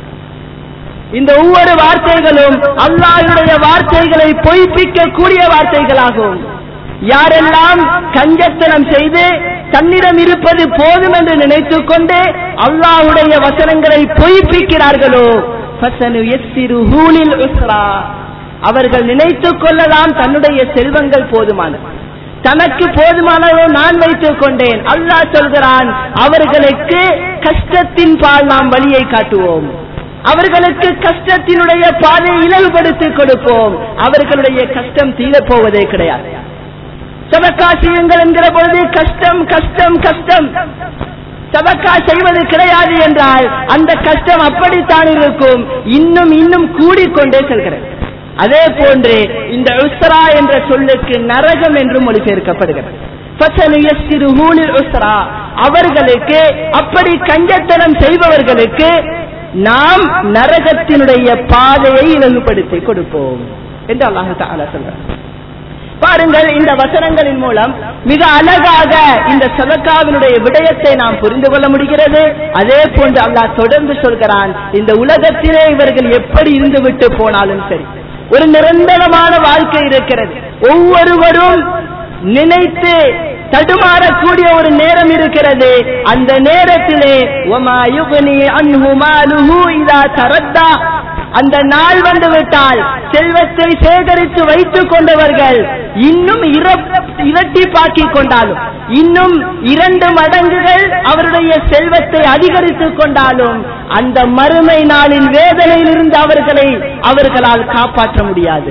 இந்த ஒவ்வொரு வார்த்தைகளும் அல்லாஹ்வுடைய வார்த்தைகளை பொய்ப்பிக்க கூடிய வார்த்தைகளாகும் யாரெல்லாம் கஞ்சத்தனம் செய்து தன்னிடம் இருப்பது போதும் என்று நினைத்துக் கொண்டு அல்லாஹ்வுடைய வசனங்களை பொய்ப்பிக்கிறார்களோ فَسَنُيَسِّرُهُ لِلْعُسْرَى. அவர்கள் நினைத்துக் கொள்ளலாம் தன்னுடைய செல்வங்கள் போதுமானது தனக்கு போதுமானதை நான் வைத்துக் கொண்டேன் அல்லாஹ் சொல்கிறான் அவர்களுக்கு கஷ்டத்தின் பால் நாம் வழியை காட்டுவோம் அவர்களுக்கு கஷ்டத்தினுடைய பாதையை இலகுபடுத்தி கொடுப்போம் அவர்களுடைய கஷ்டம் தீரப் போவதே கிடையாது சபக்கா செய்யுங்கள் என்கிற பொழுது கஷ்டம் கஷ்டம் கஷ்டம் சபக்கா செய்வது கிடையாது என்றால் அந்த கஷ்டம் அப்படித்தான் இருக்கும் இன்னும் இன்னும் கூடிக்கொண்டே செல்கிறது அதே போன்று இந்த உஸ்ரா என்ற சொல்லுக்கு நரகம் என்று மொழிபெயர்க்கப்படுகிறது فَسَنُيَسِّرُهُ لِلْعُسْرَى. அவர்களுக்கு அப்படி கஞ்சத்தனம் செய்பவர்களுக்கு நாம் நரகத்தினுடைய பாதையை இலகுபடுத்தி கொடுப்போம் என்று அல்லாஹு தஆலா சொல்றார் பாருங்கள் இந்த வசனங்களின் மூலம் மிக அழகாக இந்த சதக்காவினுடைய விடயத்தை நாம் புரிந்து கொள்ள முடிகிறது அதே போன்று அல்லாஹ் தொடர்ந்து சொல்கிறான் இந்த உலகத்திலே இவர்கள் எப்படி இருந்து விட்டு போனாலும் சரி ஒரு நிரந்தரமான வாழ்க்கை இருக்கிறது ஒவ்வொருவரும் நினைத்து தடுமாறக்கூடிய ஒரு நேரம் இருக்கிறது அந்த நேரத்திலே وَمَا يُغْنِي عَنْهُ مَالُهُ إِذَا تَرَدَّى அந்த நாள் வந்து விட்டால் செல்வத்தை சேகரித்து வைத்துக் கொண்டவர்கள் இன்னும் இரட்டிப்பாக்கிக் கொண்டாலும் இன்னும் இரண்டு மடங்குகள் அவருடைய செல்வத்தை அதிகரித்துக் கொண்டாலும் அந்த மறுமை நாளின் வேதனையிலிருந்து அவர்களை அவர்களால் காப்பாற்ற முடியாது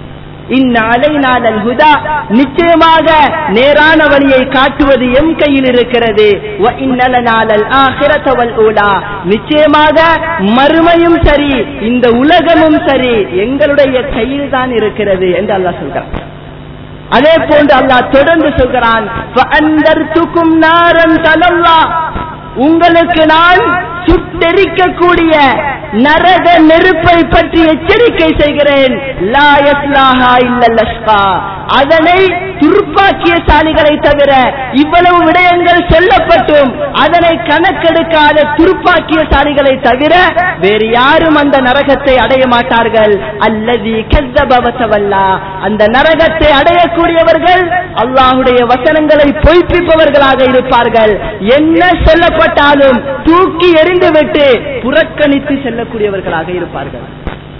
ஹுதா நிச்சயமாக நேரான வழியை காட்டுவது எம் கையில் இருக்கிறது வ இன்னலனாலல் ஆஹிரத வல் ஊலா நிச்சயமாக மறுமையும் சரி இந்த உலகமும் சரி எங்களுடைய கையில் தான் இருக்கிறது என்று அல்லாஹ் சொல்கிறான் அதே போன்று அல்லாஹ் தொடர்ந்து சொல்கிறான் "ஃபஅன்தர்துக்கும் நாரன் தலல்லா." உங்களுக்கு நான் சுட்டெரிக்கக்கூடிய நரக நெருப்பை பற்றி எச்சரிக்கை செய்கிறேன் லா யஸ்லாஹா இல்லல் அஷ்கா. அதனை துருப்பாக்கியசாலிகளை தவிர இவ்வளவு விடயங்கள் சொல்லப்பட்டும் அதனை கணக்கெடுக்காத துருப்பாக்கியசாலிகளை தவிர வேறு யாரும் அந்த நரகத்தை அடைய மாட்டார்கள் அல்லது கெத்தபவத்தவல்லா அந்த நரகத்தை அடையக்கூடியவர்கள் அல்லாஹுடைய வசனங்களை பொய்ப்பிப்பவர்களாக இருப்பார்கள் என்ன சொல்லப்பட்டாலும் தூக்கி எறிந்துவிட்டு புறக்கணித்து செல்லக்கூடியவர்களாக இருப்பார்கள்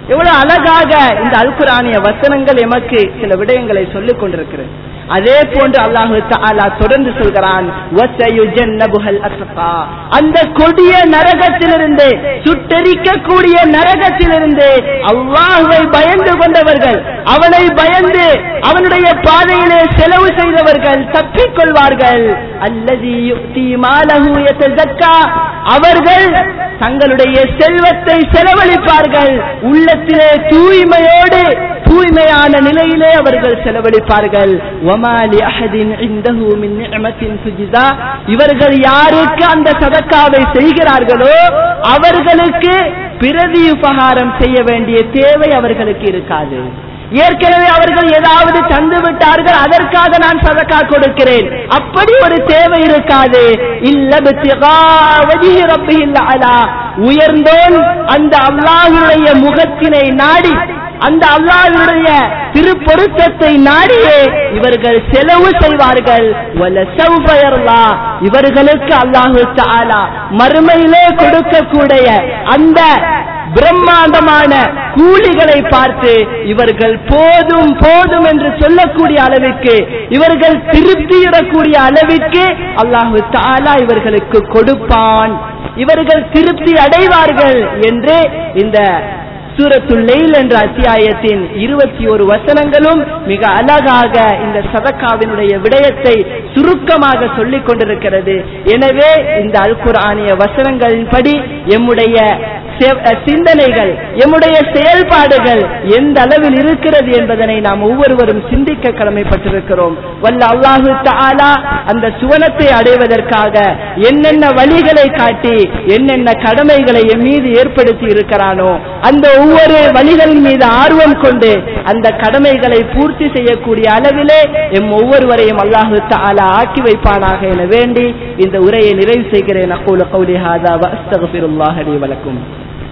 எவ்வளவு அழகாக இந்த அல்குரானிய வசனங்கள் எமக்கு சில விடயங்களை சொல்லிக் கொண்டிருக்கிறது அதே போன்று அல்லாஹு தஆலா தொடர்ந்து சொல்கிறான் "வஸயுஜன்னபுஹல் அத்கா." அந்த கொடிய நரகத்திலிருந்து சுட்டெரிக்கக்கூடிய நரகத்திலிருந்து அல்லாஹ்வை பயந்து கொண்டவர்கள் அவனை பயந்து அவனுடைய பாதையிலே செலவு செய்தவர்கள் தப்பிக் கொள்வார்கள் அல்லதி யுக்தி மாலஹு யதஸக்கா அவர்கள் தங்களுடைய செல்வத்தை செலவழிப்பார்கள் உள்ளத்திலே தூய்மையோடு தூய்மையான நிலையிலே அவர்கள் செலவழிப்பார்கள் وَمَا لِأَحَدٍ عِندَهُ مِنْ نِعْمَةٍ تُجْزَى இவர்கள் யாருக்கு அந்த சதக்காவை செய்கிறார்களோ அவர்களுக்கு பிரதி உபகாரம் செய்ய வேண்டிய தேவை அவர்களுக்கு இருக்காது ஏற்கனவே அவர்கள் ஏதாவது தந்து விட்டார்கள் அதற்காக நான் சதக்கா கொடுக்கிறேன் அப்படி ஒரு தேவை இருக்காது இல்ல பித்திகா வஜ்ஹி ரப்பிஹில் அலா உயர்ந்தோன் அந்த அல்லாஹ்வுடைய முகத்தினை நாடி அந்த அல்லாஹ்வுடைய திருப்பொருத்தத்தை நாடியே இவர்கள் செலவு செய்வார்கள் வல சௌஃப யர்லா. இவர்களுக்கு அல்லாஹு தஆலா மறுமையிலே கொடுக்கக்கூடிய அந்த பிரம்மாண்டமான கூலிகளை பார்த்து இவர்கள் போதும் போதும் என்று சொல்லக்கூடிய அளவிற்கு இவர்கள் திருப்தியிடக்கூடிய அளவிற்கு அல்லாஹு தாலா இவர்களுக்கு கொடுப்பான் இவர்கள் திருப்தி அடைவார்கள் என்று இந்த சூரத்துல் லெயில் என்ற அத்தியாயத்தின் இருபத்தி ஒரு வசனங்களும் மிக அழகாக இந்த சதக்காவினுடைய விடயத்தை சுருக்கமாக சொல்லிக் கொண்டிருக்கிறது எனவே இந்த அல் குர்ஆனிய வசனங்களின்படி எம்முடைய செ- சிந்தனைகள் எம்முடைய செயல்பாடுகள் எந்த அளவில் இருக்கிறது என்பதனை நாம் ஒவ்வொருவரும் சிந்திக்க கடமைப்பட்டிருக்கிறோம் வல்ல அல்லாஹு தஆலா அந்த சுவனத்தை அடைவதற்காக என்னென்ன வழிகளை காட்டி என்னென்ன கடமைகளை என் மீது ஏற்படுத்தி இருக்கிறானோ அந்த ஒவ்வொரு வழிகளின் மீது ஆர்வம் கொண்டு அந்த கடமைகளை பூர்த்தி செய்யக்கூடிய அளவிலே எம் ஒவ்வொருவரையும் அல்லாஹு தஆலா ஆக்கி வைப்பானாக என வேண்டி இந்த உரையை நிறைவு செய்கிறேன் அக்கூல கௌலி ஹாதா வ அஸ்தக்ஃபிருல்லாஹ் லி வலக்கும்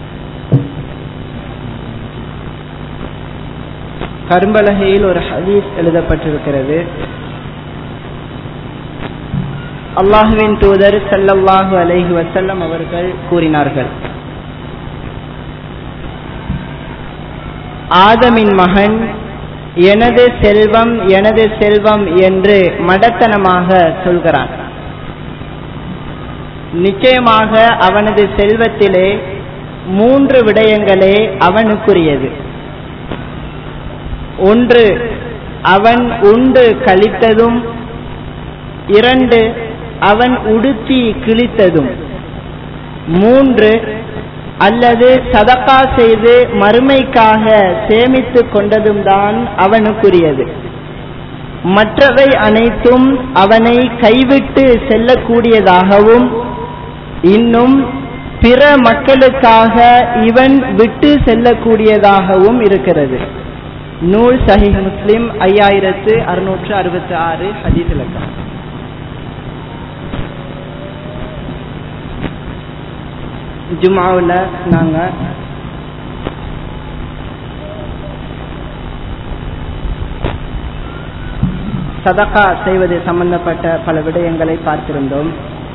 கரும்பலகையில் ஒரு ஹதீஸ் எழுதப்பட்டிருக்கிறது அல்லாஹுவின் தூதர் ஸல்லல்லாஹு அலைஹி வஸல்லம் அவர்கள் கூறினார்கள் ஆதமின் மகன் எனது செல்வம் எனது செல்வம் என்று மடத்தனமாக சொல்கிறான் நிச்சயமாக அவனது செல்வத்திலே மூன்று விடயங்களே அவனுக்குரியது ஒன்று அவன் உண்டு கழித்ததும் இரண்டு அவன் உடுத்தி கிழித்ததும் மூன்று அல்லது சதக்கா செய்து மறுமைக்காக சேமித்து கொண்டதும் தான் அவனுக்குரியது மற்றவை அனைத்தும் அவனை கைவிட்டு செல்லக்கூடியதாகவும் இன்னும் பிற மக்களுக்காக இவன் விட்டு செல்லக்கூடியதாகவும் இருக்கிறது நூல் சஹிஹ் முஸ்லிம் ஐயாயிரத்து அறுநூற்று அறுபத்தி ஆறு ஹதீஸ் இலக்கம் ஜுமாவில் நாங்கள் சதகா செய்வது சம்பந்தப்பட்ட பல விடயங்களை பார்த்திருந்தோம்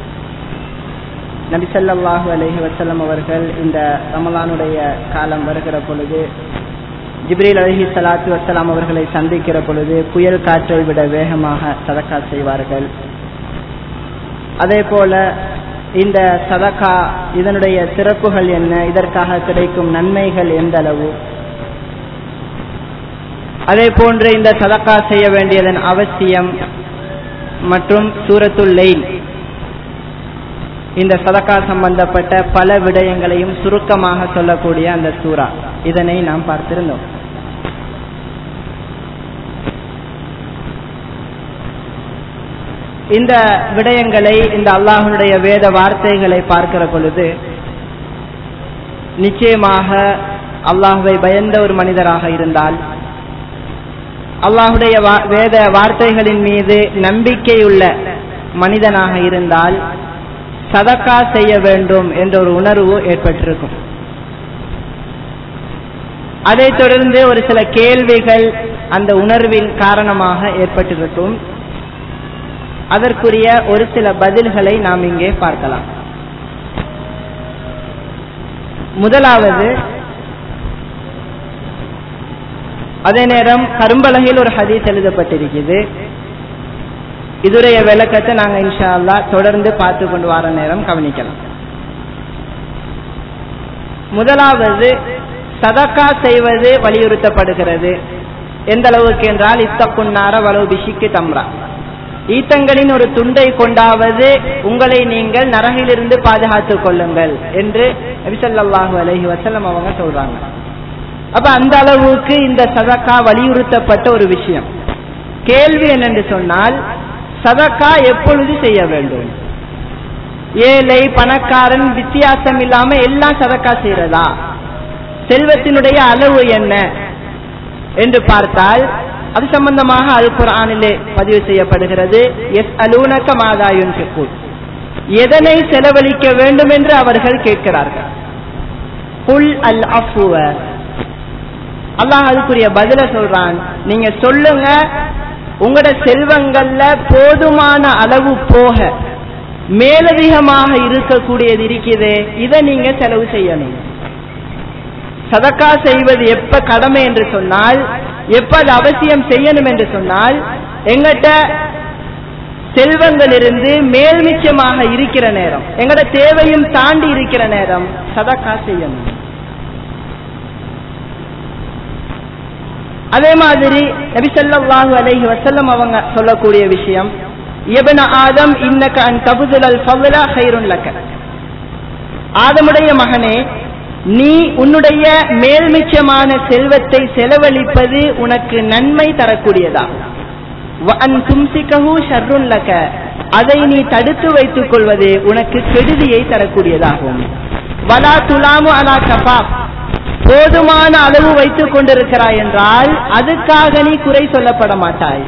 நபி ஸல்லல்லாஹு அலைஹி வஸல்லம் அவர்கள் இந்த ரமலானுடைய காலம் வருகிற பொழுது ஜிப்ரீல் அலைஹி ஸலாத்து வஸலாம் அவர்களை சந்திக்கிற பொழுது புயல் காற்றை விட வேகமாக சதக்கா செய்வார்கள் அதே போல இந்த சதக்கா இதனுடைய சிறப்புகள் என்ன இதற்காக கிடைக்கும் நன்மைகள் எந்த அளவு அதே போன்று இந்த சதக்கா செய்ய வேண்டியதன் அவசியம் மற்றும் சூரத்துல் லெயில் இந்த சதக்கா சம்பந்தப்பட்ட பல விடயங்களையும் சுருக்கமாக சொல்லக்கூடிய அந்த சூரா இதனை நாம் பார்த்திருந்தோம் இந்த விடயங்களை இந்த அல்லாஹனுடைய வேத வார்த்தைகளை பார்க்கிற பொழுது நிச்சயமாக அல்லாஹுவை பயந்த ஒரு மனிதராக இருந்தால் அல்லாஹுடைய வா- வேத வார்த்தைகளின் மீது நம்பிக்கையுள்ள மனிதனாக இருந்தால் சதக்கா செய்ய வேண்டும் என்ற ஒரு உணர்வு ஏற்பட்டிருக்கும் அதைத் தொடர்ந்து ஒரு சில கேள்விகள் அந்த உணர்வின் காரணமாக ஏற்பட்டிருக்கும் அதற்குரிய ஒரு சில பதில்களை நாம் இங்கே பார்க்கலாம் முதலாவது அதே நேரம் கரும்பலகையில் ஒரு ஹதீஸ் எழுதப்பட்டிருக்குது இதுடைய விளக்கத்தை நாங்க இன்ஷா அல்லா தொடர்ந்து பார்த்து கொண்டு வர நேரம் கவனிக்கலாம் முதலாவது சதக்கா செய்வது வலியுறுத்தப்படுகிறது எந்த அளவுக்கு என்றால் இத்தப்புன்னார வலவு பிஷிக்கு தம்ரா ஈத்தங்களின் ஒரு துண்டை கொண்டாவது உங்களை நீங்கள் நரகிலிருந்து பாதுகாத்துக் கொள்ளுங்கள் என்று நபிசல்லாஹு அலஹி வசல்லம் அவங்க சொல்றாங்க அப்ப அந்த அளவுக்கு இந்த சதக்கா வலியுறுத்தப்பட்ட ஒரு விஷயம் கேள்வி என்னென்று சொன்னால் சதக்கா எப்பொழுது செய்ய வேண்டும் ஏழை பணக்காரன் வித்தியாசம் இல்லாம எல்லாம் சதக்கா செய்யறதா செல்வத்தினுடைய அளவு என்ன என்று பார்த்தால் அது சம்பந்தமாக அல் குரானிலே பதிவு செய்யப்படுகிறது எஸ் அலூனக்க மாதாயுன் எதனை செலவழிக்க வேண்டும் என்று அவர்கள் கேட்கிறார்கள் புல் அல் அஃபுவ அல்லாஹ் அதுக்குரிய பதில சொல்றான் நீங்க சொல்லுங்க உங்களோட செல்வங்கள்ல போதுமான அளவு போக மேலதிகமாக இருக்கக்கூடியது இருக்குது இதை நீங்க செலவு செய்யணும் சதக்கா செய்வது எப்ப கடமை என்று சொன்னால் எப்ப அது அவசியம் செய்யணும் என்று சொன்னால் எங்கிட்ட செல்வங்கள் இருந்து மேல்மிச்சமாக இருக்கிற நேரம் எங்கட தேவையும் தாண்டி இருக்கிற நேரம் சதக்கா செய்யணும் அதே மாதிரி நபிசல்லாஹு அலைஹி வசல்லம் அவங்க சொல்லக்கூடிய விஷயம் எபன ஆதம் இன்னக்க அன் தபுதுல் ஃபதுலா ஹைருன் லக்க ஆதமுடைய மகனே நீ உன்னுடைய மேல்மிச்சமான செல்வத்தை செலவழிப்பது உனக்கு நன்மை தரக்கூடியதா அதை நீ தடுத்து வைத்துக் கொள்வது உனக்கு கெடுதியை தரக்கூடியதாகும் வலா துலாமு அலா கபா போதுமான அளவு வைத்துக் கொண்டிருக்கிறாய் என்றால் அதுக்காக நீ குறை சொல்லப்பட மாட்டாய்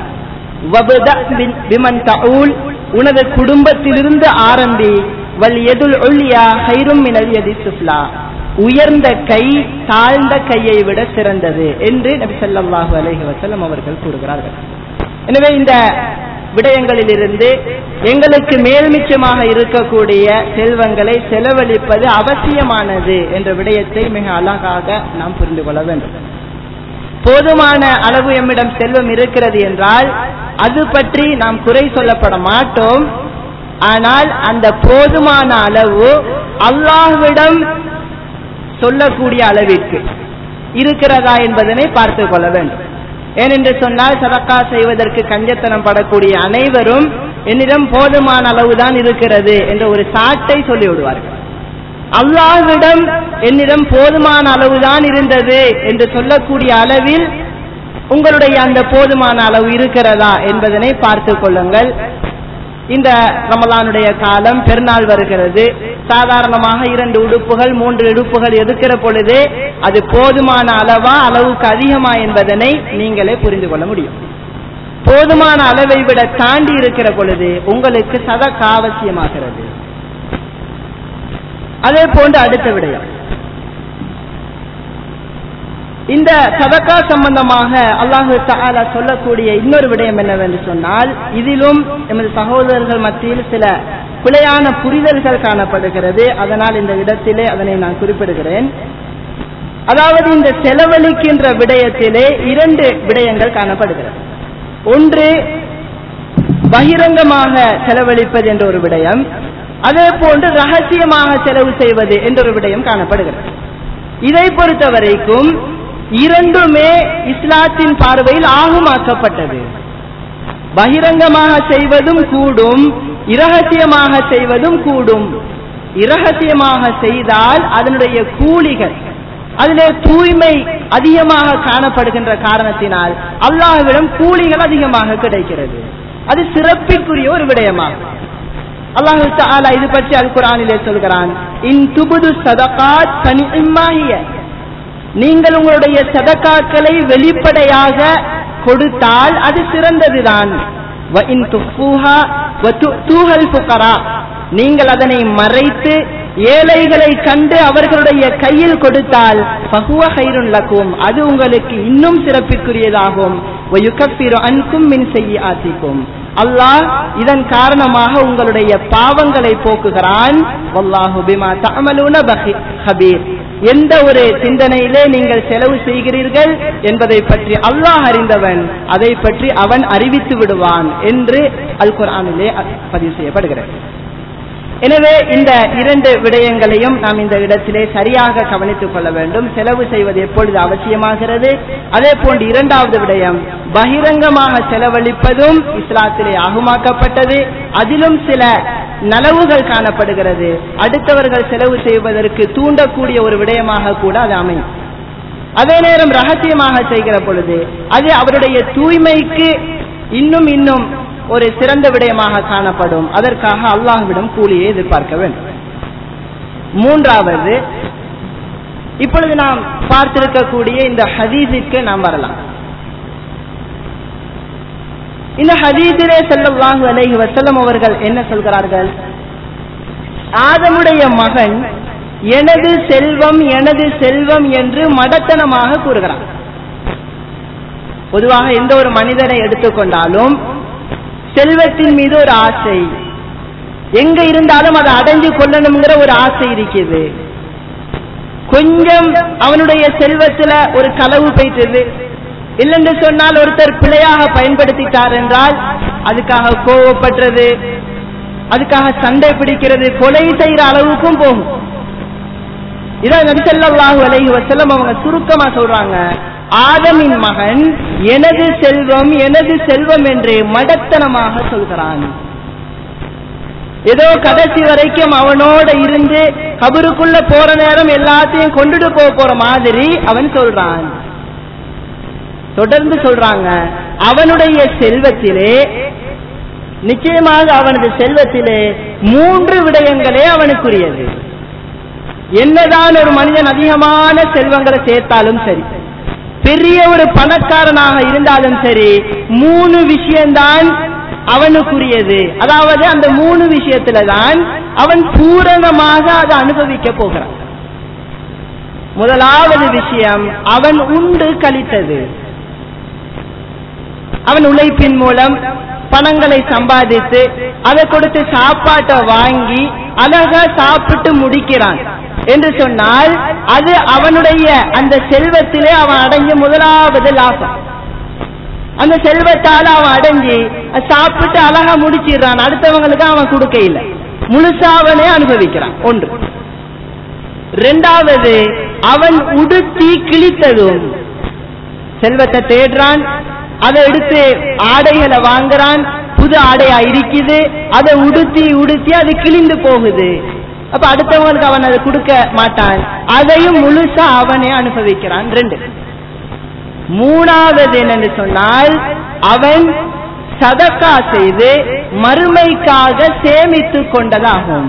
உனது குடும்பத்திலிருந்து ஆரம்பி வல் எதுல் ஒல்லியா ஹைரும் மினல் எதி சுஃப்லா உயர்ந்த கை தாழ்ந்த கையை விட சிறந்தது என்று நபி சொல்லாஹு அலஹி வசல்லம் அவர்கள் கூறுகிறார்கள் எனவே இந்த விடயங்களிலிருந்து எங்களுக்கு மேல்மிச்சமாக இருக்கக்கூடிய செல்வங்களை செலவழிப்பது அவசியமானது என்ற விடயத்தை மிக அழகாக நாம் புரிந்து கொள்ள வேண்டும் போதுமான அளவு எம்மிடம் செல்வம் இருக்கிறது என்றால் அது பற்றி நாம் குறை சொல்லப்பட மாட்டோம் ஆனால் அந்த போதுமான அளவு அல்லாஹ்விடம் சொல்லக்கூடிய அளவிற்கு இருக்கிறதா என்பதனை பார்த்து கொள்ள வேண்டும் ஏனென்று சொன்னால் சதக்கா செய்வதற்கு கஞ்சத்தனம் படக்கூடிய அனைவரும் என்னிடம் போதுமான அளவுதான் இருக்கிறது என்ற ஒரு சாட்டை சொல்லி விடுவார்கள் அல்லாஹ்விடம் என்னிடம் போதுமான அளவுதான் இருந்தது என்று சொல்லக்கூடிய அளவில் உங்களுடைய அந்த போதுமான அளவு இருக்கிறதா என்பதனை பார்த்து கொள்ளுங்கள் இந்த ரமலானுடைய காலம் பெருநாள் வருகிறது சாதாரணமாக இரண்டு உடுப்புகள் மூன்று உடுப்புகள் எதுக்கிற பொழுது அது போதுமான அளவா அளவுக்கு அதிகமா என்பதனை நீங்களே புரிந்து கொள்ள முடியும் போதுமான அளவை விட தாண்டி இருக்கிற பொழுது உங்களுக்கு சதக்கா அவசியமாகிறது அதே போன்று அடுத்த விடயம் இந்த சதக்கா சம்பந்தமாக அல்லாஹு தாலா சொல்லக்கூடிய இன்னொரு விடயம் என்னவென்று சொன்னால் இதிலும் எமது சகோதரர்கள் மத்தியில் சில பிழையான புரிதல்கள் காணப்படுகிறது அதனால் இந்த இடத்திலே அதனை நான் குறிப்பிடுகிறேன் அதாவது இந்த செலவழிக்கின்ற விடயத்திலே இரண்டு விடயங்கள் காணப்படுகிறது ஒன்று பகிரங்கமாக செலவழிப்பது என்ற ஒரு விடயம் அதே போன்று ரகசியமாக செலவு செய்வது என்ற ஒரு விடயம் காணப்படுகிறது இதை பொறுத்த வரைக்கும் இரண்டுமே இஸ்லாத்தின் பார்வையில் ஆகுமாக்கப்பட்டது பகிரங்கமாக செய்வதும் கூடும் இரகசியமாக செய்வதும் கூடும் இரகசியமாக செய்தால் அதனுடைய கூலிகள் அதிலே தூய்மை அதிகமாக காணப்படுகின்ற காரணத்தினால் அல்லாஹ்விடம் கூலிகள் அதிகமாக கிடைக்கிறது அது சிறப்பிற்குரிய ஒரு விடயமாகும் அல்லாஹு தாலா இது பற்றி அல் குரானிலே சொல்கிறான் இன் துபுது சதகாத் பனிமாகிய நீங்கள் உங்களுடைய சதக்காக்களை வெளிப்படையாக கொடுத்தால் அது சிறந்ததுதான் நீங்கள் அதனை மறைத்து ஏழைகளை கண்டு அவர்களுடைய கையில் கொடுத்தால் பகுவ ஹைருன் லக்கும் அது உங்களுக்கு இன்னும் சிறப்பிற்குரியதாகும் அன்கும் மின் செய்ய ஆத்திக்கும் அல்லாஹ் இதன் காரணமாக உங்களுடைய பாவங்களை போக்குகிறான் வல்லாஹு பிமா தஅமலூன ஹபீர் எந்த ஒரு சிந்தனையிலே நீங்கள் செலவு செய்கிறீர்கள் என்பதை பற்றி அல்லாஹ் அறிந்தவன் அதை பற்றி அவன் அறிவித்து விடுவான் என்று அல் குர்ஆனிலே பதிவு செய்யப்படுகிறது எனவே இந்த இரண்டு விடயங்களையும் நாம் இந்த இடத்திலே சரியாக கவனித்துக் கொள்ள வேண்டும் செலவு செய்வது எப்பொழுது அவசியமாகிறது அதே போன்று இரண்டாவது விடயம் பகிரங்கமாக செலவழிப்பதும் இஸ்லாத்திலே ஆகுமாக்கப்பட்டது அதிலும் சில நலவுகள் காணப்படுகிறது அடுத்தவர்கள் செலவு செய்வதற்கு தூண்டக்கூடிய ஒரு விடயமாக கூட அது அமையும் அதே நேரம் ரகசியமாக செய்கிற பொழுது அது அவருடைய தூய்மைக்கு இன்னும் இன்னும் ஒரு சிறந்த விடயமாக காணப்படும் அதற்காக அல்லாஹ்விடம் கூலியை எதிர்பார்க்க வேண்டும் மூன்றாவது இப்பொழுது நாம் பார்த்திருக்கக்கூடிய இந்த ஹதீஸிற்கு நாம் வரலாம் இந்த ஹதீஸிலே செல்லல்லாஹு அலைஹி வஸல்லம் அவர்கள் என்ன சொல்கிறார்கள் ஆதமுடைய மகன் எனது செல்வம் எனது செல்வம் என்று மடத்தனமாக கூறுகிறான் பொதுவாக எந்த ஒரு மனிதனை எடுத்துக்கொண்டாலும் செல்வத்தின் மீது ஒரு ஆசை எங்க இருந்தாலும் அதை அடைஞ்சு கொள்ளணுங்கிற ஒரு ஆசை இருக்குது கொஞ்சம் அவனுடைய செல்வத்துல ஒரு களவு போயிட்டது இல்லைன்னு சொன்னால் ஒருத்தர் பிழையாக பயன்படுத்திட்டார் என்றால் அதுக்காக கோவப்படுறது அதுக்காக சண்டை பிடிக்கிறது கொலை செய்யற அளவுக்கும் போகும் இதான் நபிசல்லாஹு அலைஹி வஸல்லம் அவங்க சுருக்கமா சொல்றாங்க ஆதமின் மகன் எனது செல்வம் எனது செல்வம் என்று மடத்தனமாக சொல்கிறான் ஏதோ கடைசி வரைக்கும் அவனோட இருந்து கபருக்குள்ள போற நேரம் எல்லாத்தையும் கொண்டுட்டு போக போற மாதிரி அவன் சொல்றான் தொடர்ந்து சொல்றாங்க அவனுடைய செல்வத்திலே நிச்சயமாக அவனது செல்வத்திலே மூன்று விடயங்களே அவனுக்குரியது என்னதான் ஒரு மனிதன் அதிகமான செல்வங்களை சேர்த்தாலும் சரி பெரிய ஒரு பணக்காரனாக இருந்தாலும் சரி மூணு விஷயம்தான் அவனுக்குரியது அதாவது அந்த மூணு விஷயத்துல தான் அவன் பூரணமாக அதை அனுபவிக்க போகிறான் முதலாவது விஷயம் அவன் உண்டு கழித்தது அவன் உழைப்பின் மூலம் பணங்களை சம்பாதித்து அதை கொடுத்து சாப்பாட்டை வாங்கி அழகா சாப்பிட்டு முடிக்கிறான் என்று சொன்னால் அது அவனுடைய அந்த செல்வத்திலே அவன் அடைஞ்ச முதலாவது லாபம் அந்த செல்வத்தால அவன் அடைஞ்சு சாப்பிட்டு அழகா முடிச்சிடுறான் அடுத்தவங்களுக்கு அவன் கொடுக்க இல்லை முழுசாவனே அனுபவிக்கிறான் ஒன்று ரெண்டாவது அவன் உடுத்தி கிழித்ததும் செல்வத்தை தேடுறான் அதை எடுத்து ஆடைகளை வாங்குறான் புது ஆடையா இருக்குது அதை உடுத்தி உடுத்தி அது கிழிந்து போகுது அப்ப அடுத்தவங்களுக்கு அவன் அதை கொடுக்க மாட்டான் அதையும் முழுசா அவனே அனுபவிக்கிறான் ரெண்டு மூணாவது என்னன்னு சொன்னால் அவன் சதக்கா செய்து மறுமைக்காக சேமித்து கொண்டதாகும்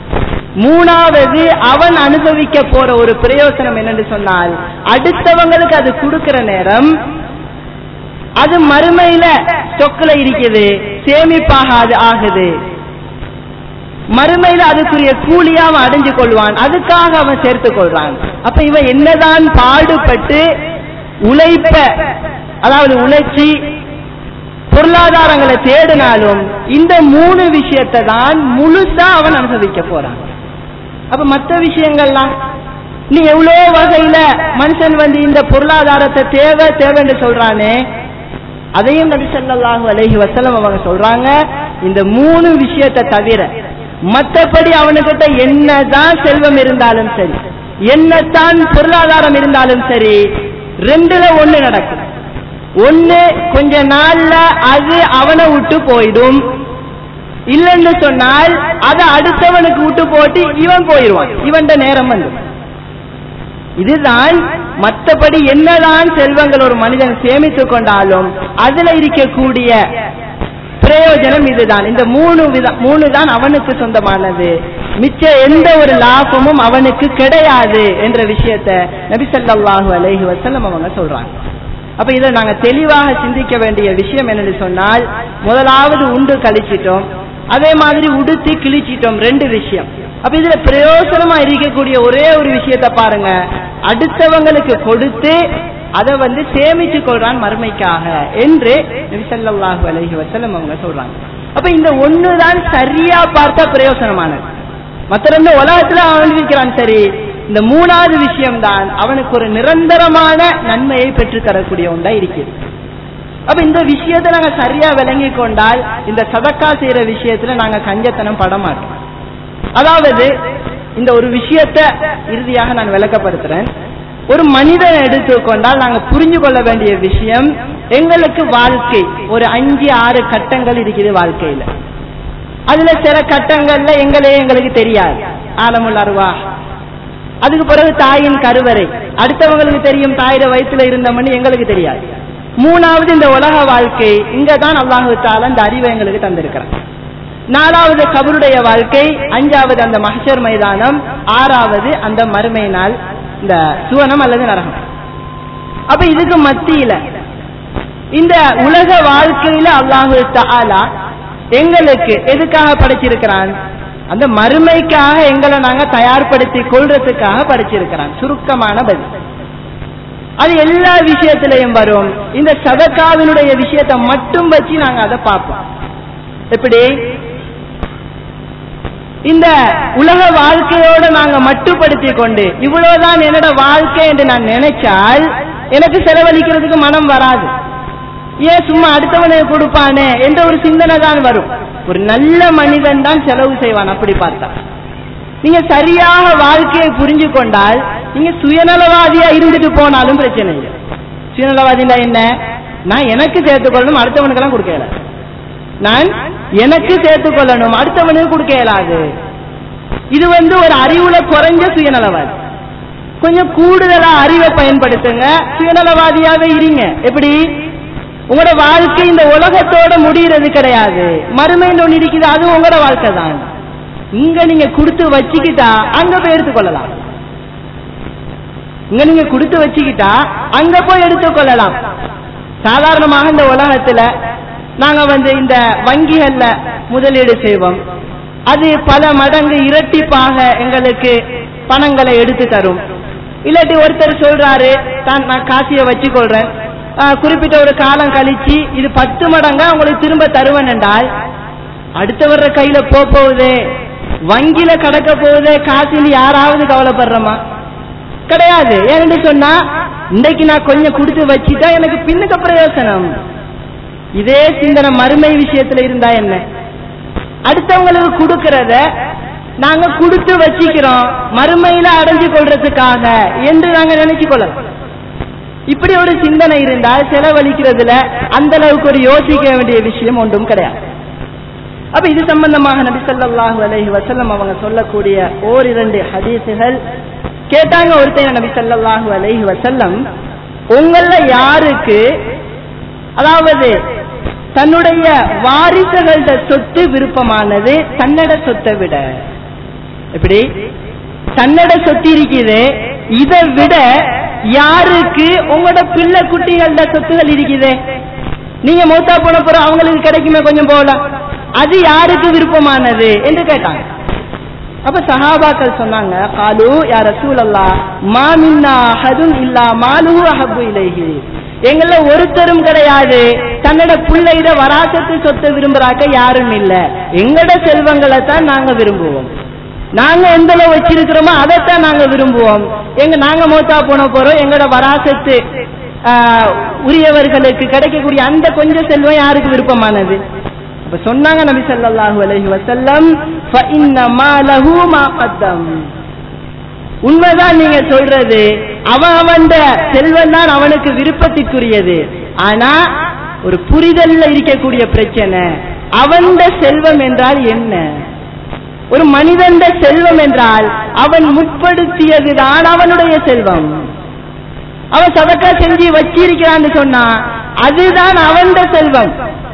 மூணாவது அவன் அனுபவிக்க போற ஒரு பிரயோசனம் என்னன்னு சொன்னால் அடுத்தவங்களுக்கு அது கொடுக்கிற நேரம் அது மறுமையில சொக்கல இருக்குது சேமிப்பாக அது ஆகுது மறுமையில அதுக்குரிய கூலியா அவன் அடைஞ்சு கொள்வான் அதுக்காக அவன் சேர்த்து கொள்றான் அப்ப இவன் என்னதான் பாடுபட்டு உழைப்ப அதாவது உழைச்சி பொருளாதாரங்களை தேடினாலும் இந்த மூணு விஷயத்தை தான் முழுசா அவன் அனுபவிக்க போறான் அப்ப மற்ற விஷயங்கள்லாம் நீ எவ்வளோ வகையில மனுஷன் வந்து இந்த பொருளாதாரத்தை தேவை தேவைன்னு சொல்றானே அதையும் நபி ஸல்லல்லாஹு அலைஹி வஸல்லம் அவங்க சொல்றாங்க இந்த மூணு விஷயத்தை தவிர மற்றபடி அவனுக்கிட்ட என்னதான் செல்வம் இருந்தாலும் சரி என்னத்தான் பொருளாதாரம் இருந்தாலும் சரி ரெண்டுல ஒண்ணு நடக்கும் ஒண்ணு கொஞ்ச நாள்ல அது அவனை விட்டு போயிடும் இல்லைன்னு சொன்னால் அதை அடுத்தவனுக்கு விட்டு போட்டு இவன் போயிடுவான் இவன் நேரம் வந்து இதுதான் மற்றபடி என்னதான் செல்வங்கள் ஒரு மனிதன் சேமித்துக் கொண்டாலும் அதுல இருக்கக்கூடிய பிரயோஜனம் இதுதான் இந்த மூணு வித மூணு தான் அவனுக்கு சொந்தமானது மிச்ச எந்த ஒரு லாபமும் அவனுக்கு கிடையாது என்ற விஷயத்த நபி ஸல்லல்லாஹு அலைஹி வஸல்லம் அவங்க சொல்றாங்க அப்ப இதை நாங்க தெளிவாக சிந்திக்க வேண்டிய விஷயம் என்னன்னு சொன்னால் முதலாவது உண்டு கழிச்சிட்டோம் அதே மாதிரி உடுத்தி கிழிச்சிட்டோம் ரெண்டு விஷயம் அப்ப இதுல பிரயோசனமா இருக்கக்கூடிய ஒரே ஒரு விஷயத்தை பாருங்க அடுத்தவங்களுக்கு கொடுத்து அதை வந்து சேமிச்சு கொள்றான் மறுமைக்காக என்று நபி ஸல்லல்லாஹு அலைஹி வஸல்லம் அவங்க சொல்றாங்க அப்ப இந்த ஒண்ணுதான் சரியா பார்த்தா பிரயோசனமானது மத்த ரெண்டு உலகத்துல அனுபவிக்கிறான் சரி இந்த மூணாவது விஷயம்தான் அவனுக்கு ஒரு நிரந்தரமான நன்மையை பெற்றுத் தரக்கூடிய ஒன்றா இருக்கிறது அப்ப இந்த விஷயத்தை நாங்க சரியா விளங்கி கொண்டால் இந்த சதக்கா செய்யற விஷயத்துல நாங்க கஞ்சத்தனம் பட மாட்டோம் அதாவது இந்த ஒரு விஷயத்தை இறுதியாக நான் விளக்கப்படுத்துறேன் ஒரு மனிதனை எடுத்துக்கொண்டால் நாங்க புரிஞ்சு கொள்ள வேண்டிய விஷயம் எங்களுக்கு வாழ்க்கை ஒரு அஞ்சு ஆறு கட்டங்கள் இருக்குது வாழ்க்கையில அதுல சில கட்டங்கள்ல எங்களே எங்களுக்கு தெரியாது ஆலமுல் அருவா அதுக்கு பிறகு தாயின் கருவறை அடுத்தவங்களுக்கு தெரியும் தாயிர வயிற்றுல இருந்தோம்னு எங்களுக்கு தெரியாது மூணாவது இந்த உலக வாழ்க்கை இங்க தான் அல்லாஹு தாலா இந்த அறிவை எங்களுக்கு தந்திருக்கிறான் நாலாவது கபருடைய வாழ்க்கை அஞ்சாவது அந்த மஹஷர் மைதானம் ஆறாவது அந்த மறுமை நாள் இந்த சுவனம் அல்லது நரகம் அப்ப இதுக்கு மத்தியில இந்த உலக வாழ்க்கையில அல்லாஹு தாலா எங்களுக்கு எதுக்காக படைச்சிருக்கிறான் அந்த மறுமைக்காக எங்களை நாங்க தயார்படுத்தி கொள்றதுக்காக படைச்சிருக்கிறான் சுருக்கமான பதில் அது எல்லா விஷயத்திலையும் வரும் இந்த சதக்காவினுடைய விஷயத்தை மட்டும் வச்சு நாங்க அதை பார்ப்போம் எப்படி இந்த உலக வாழ்க்கையோட நாங்க மட்டுப்படுத்தி கொண்டு இவ்வளவுதான் என்னோட வாழ்க்கை என்று நான் நினைச்சால் எனக்கு செலவழிக்கிறதுக்கு மனம் வராது ஏன் சும்மா அடுத்தவனுக்கு கொடுப்பானே என்ற ஒரு சிந்தனை தான் வரும் ஒரு நல்ல மனிதன் தான் செலவு செய்வான் அப்படி பார்த்தா நீங்க சரியாக வாழ்க்கையை புரிஞ்சு கொண்டால் நீங்க சுயநலவாதியா இருந்துட்டு போனாலும் பிரச்சனை இல்லை சுயநலவாதினா என்ன நான் எனக்கு சேர்த்துக்கொள்ளணும் அடுத்தவனுக்கெல்லாம் கொடுக்கல நான் எனக்கு சேர்த்துக் கொள்ளணும் அடுத்தவனுக்கு கொடுக்க இயலாது இது வந்து ஒரு அறிவுல குறைஞ்ச சுயநலவாதி கொஞ்சம் கூடுதலா அறிவை பயன்படுத்துங்க சுயநலவாதியாக இருங்க எப்படி உங்களோட வாழ்க்கை இந்த உலகத்தோட முடிகிறது கிடையாது மறுமைன்னு ஒண்ணு இருக்குது அது உங்களோட வாழ்க்கை தான் இங்க நீங்க கொடுத்து வச்சுக்கிட்டா அங்க போய் எடுத்துக்கொள்ளலாம் இங்க நீங்க கொடுத்து வச்சுக்கிட்டா அங்க போய் எடுத்துக்கொள்ளலாம் சாதாரணமாக இந்த உலகத்துல நாங்க வந்து இந்த வங்கிகள்ல முதலீடு செய்வோம் அது பல மடங்கு இரட்டிப்பாக எங்களுக்கு பணங்களை எடுத்து தரும் இல்லாட்டி ஒருத்தர் சொல்றாரு தான் நான் காசியை வச்சுக்கொள்றேன் ஆஹ், குறிப்பிட்ட ஒரு காலம் கழிச்சு இது பத்து மடங்கா உங்களுக்கு திரும்ப தருவேன் என்றால் அடுத்தவர கையில போக போகுதே வங்கியில கடக்க போகுதே காசுன்னு யாராவது கவலைப்படுறோமா கிடையாது ஏன்னு சொன்னா இன்னைக்கு நான் கொஞ்சம் கொடுத்து வச்சுட்டா எனக்கு பின்னுக்கு பிரயோசனம் இதே சிந்தனை மறுமை விஷயத்துல இருந்தா என்ன அடுத்தவங்களுக்கு கொடுக்கறத நாங்க கொடுத்து வச்சுக்கிறோம் மறுமையில அடைஞ்சு கொள்றதுக்காக என்று நாங்க நினைச்சு கொள்ளலாம் இப்படி ஒரு சிந்தனை இருந்தால் செலவழிக்கிறதுல அந்த அளவுக்கு ஒரு யோசிக்க வேண்டிய விஷயம் ஒன்றும் கிடையாது அப்ப இது சம்பந்தமாக நபி ஸல்லல்லாஹு அலைஹி வஸல்லம் அவங்க சொல்லக்கூடிய ஓரிரண்டு ஹதீஸுகள் கேட்டாங்க ஒருத்தன் நபி ஸல்லல்லாஹு அலைஹி வஸல்லம் உங்கள யாருக்கு அதாவது தன்னுடைய வாரிசுகளோட சொத்து விருப்பமானது தன்னோட சொத்தை விட எப்படி தன்னோட சொத்து இருக்குது இதை விட யாருக்கு உங்களோட பிள்ளை குட்டிகளோட சொத்துகள் இருக்குது நீங்க மூத்தா போன பிறகு அவங்களுக்கு கிடைக்குமே கொஞ்சம் போகலாம் அது யாருக்கு விருப்பமானது என்று கேட்டாங்க அப்ப சஹாபாக்கள் சொன்னாங்க காலு யா ரசூலல்லா மா மின்னா அஹதுன் இல்லா மாலுஹு அஹப்பு இலைஹி எங்கள ஒருத்தரும் கிடையாது தன்னோட பிள்ளையிட வராசத்து சொத்தை விரும்புறாக்க யாரும் இல்ல எங்கட செல்வங்களை தான் நாங்க விரும்புவோம் நாங்க எந்த அளவு வச்சிருக்கிறோமோ அதைத்தான் நாங்க விரும்புவோம் எங்க நாங்க மூத்தா போன போறோம் எங்களோட வராசத்து ஆஹ், உரியவர்களுக்கு கிடைக்கக்கூடிய அந்த கொஞ்சம் செல்வம் யாருக்கு விருப்பமானது அப்ப சொன்னாங்க நபி ஸல்லல்லாஹு அலைஹி வஸல்லம் ஃப இன்ன மாலஹு மா கத்தம் உண்மைதான் நீங்க சொல்றது அவன் அவன் செல்வம் தான் அவனுக்கு விருப்பத்திற்குரியது ஆனா ஒரு புரிதல்ல இருக்கக்கூடிய பிரச்சனை அவன் செல்வம் என்றால் என்ன ஒரு மனிதன் செல்வம் என்றால் அவன் முற்படுத்தியதுதான் அவனுடைய செல்வம் அவன் சதக்கா செஞ்சு வச்சிருக்கிறான்னு சொன்னா அதுதான் அவன் செல்வம்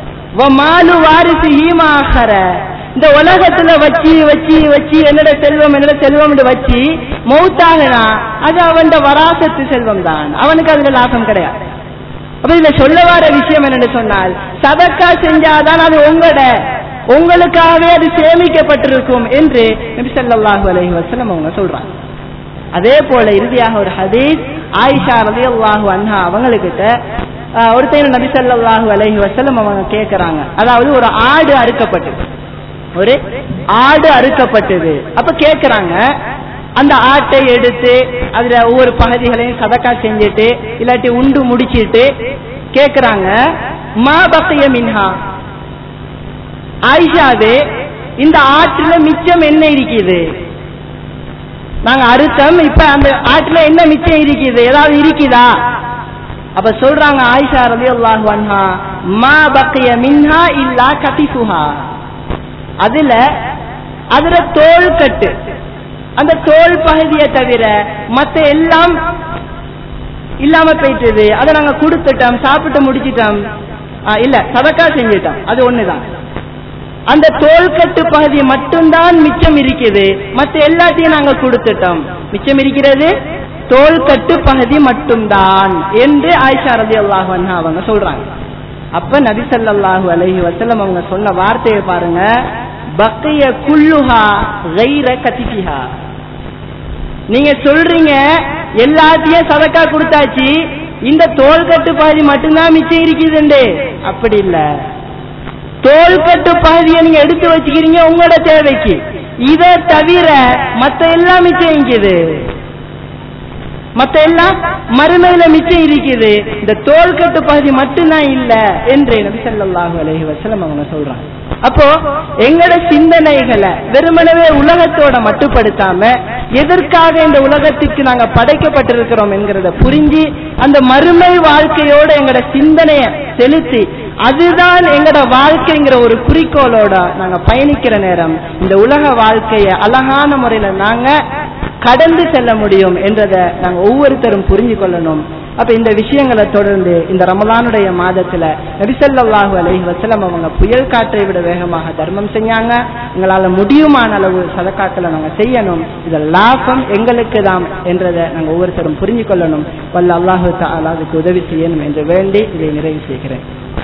மாலு வாரிசு ஈமாகர இந்த உலகத்துல வச்சு வச்சு வச்சு என்னோட செல்வம் என்னோட செல்வம் வச்சு மௌத்தாகனா அது அவன் வராசத்து செல்வம் தான் அவனுக்கு அதுல லாபம் கிடையாது அப்ப இதுல சொல்ல வர விஷயம் என்னன்னு சொன்னால் சதக்கா செஞ்சாதான் அது உங்களோட உங்களுக்காகவே அது சேமிக்கப்பட்டிருக்கும் என்று நபி ஸல்லல்லாஹு அலைஹி வஸல்லம் அவங்க சொல்றாங்க அதே போல இறுதியாக ஒரு ஹதீஸ் ஆயிஷா ரலியல்லாஹு அன்ஹா அவங்களுக்கிட்ட ஆஹ், ஒருத்தர் நபி ஸல்லல்லாஹு அலைஹி வஸல்லம் அவங்க கேக்குறாங்க அதாவது ஒரு ஆடு அறுக்கப்பட்டது ஒரு ஆடு அறுக்கப்பட்டது அப்ப கேக்குறாங்க அந்த ஆட்டை எடுத்து அதுல ஒவ்வொரு பகுதிகளையும் சதக்கா செஞ்சுட்டு இல்லாட்டி உண்டு முடிச்சிட்டு கேக்குறாங்க மா பக்கைய மின்ஹா ஆயிஷாவே இந்த ஆற்றுல மிச்சம் என்ன இருக்குது நாங்க அறுத்தம் இப்ப அந்த ஆற்றுல என்ன மிச்சம் இருக்குது ஏதாவது இருக்குதா அப்ப சொல்றாங்க ஆயிஷா ரதி அல்லாஹு அன்ஹா மா பக்கிய மின்ஹா இல்லா கட்டிஃபுஹா அதுல அதுல தோல் கட்டு அந்த தோல் பகுதியை தவிர மத்த எல்லாம் இல்லாம போயிட்டது அதை நாங்க கொடுத்துட்டோம் சாப்பிட்டு முடிச்சிட்டோம் ஆ, இல்ல சதக்கா செஞ்சிட்டோம் அது ஒண்ணுதான் அந்த தோள்கட்டு பகுதி மட்டும்தான் மிச்சம் இருக்குது மத்த எல்லாத்தையும் நாங்க கொடுத்துட்டோம் மிச்சம் இருக்கிறது தோள்கட்டு பகுதி மட்டும்தான் என்று ஆயிஷா ரதி அல்லாஹ் அவங்க சொல்றாங்க அப்ப நபி ஸல்லல்லாஹு அலைஹி வஸல்லம் அவங்க சொன்ன வார்த்தையை பாருங்க பக்கிய குல்லுஹா கைர கத்திபிஹா நீங்க சொல்றீங்க எல்லாத்தையும் சதக்கா கொடுத்தாச்சு இந்த தோள்கட்டு பகுதி மட்டும்தான் மிச்சம் இருக்குதுண்டு அப்படி இல்ல தோள்கட்டு பகுதியை நீங்க எடுத்து வச்சுக்கிறீங்க உங்களோட தேவைக்கு இதை தவிர மத்த எல்லாம் மிச்சம் இருக்குது மத்த எல்லாம் மறுமையில மிச்சம் இருக்குது இந்த தோள்கட்டு பகுதி மட்டும்தான் இல்ல என்று நபி ஸல்லல்லாஹு அலைஹி வஸல்லம் அவங்க சொல்றாங்க அப்போ எங்கட சிந்தனைகளை வெறுமனவே உலகத்தோட மட்டுப்படுத்தாம எதற்காக இந்த உலகத்துக்கு நாங்க படைக்கப்பட்டிருக்கிறோம் என்கிறத புரிஞ்சு அந்த மறுமை வாழ்க்கையோட எங்கட சிந்தனைய செலுத்தி அதுதான் எங்கட வாழ்க்கைங்கிற ஒரு குறிக்கோளோட நாங்க பயணிக்கிற நேரம் இந்த உலக வாழ்க்கைய அழகான முறையில நாங்க கடந்து செல்ல முடியும் என்றதை நாங்க ஒவ்வொருத்தரும் புரிஞ்சு கொள்ளணும் அப்ப இந்த விஷயங்களை தொடர்ந்து இந்த ரமலானுடைய மாதத்துல நபிசல்லாஹு அலைஹி வஸல்லம் அவங்க புயல் காற்றை விட வேகமாக தர்மம் செஞ்சாங்க எங்களால முடியுமான அளவு சதக்காக்களை நாங்க செய்யணும் இது லாபம் எங்களுக்கு தான் என்றதை நாங்க ஒவ்வொருத்தரும் புரிஞ்சு கொள்ளணும் வல்ல அல்லாஹு தாலா அதுக்கு உதவி செய்யணும் என்று வேண்டி இதை நிறைவு செய்கிறேன்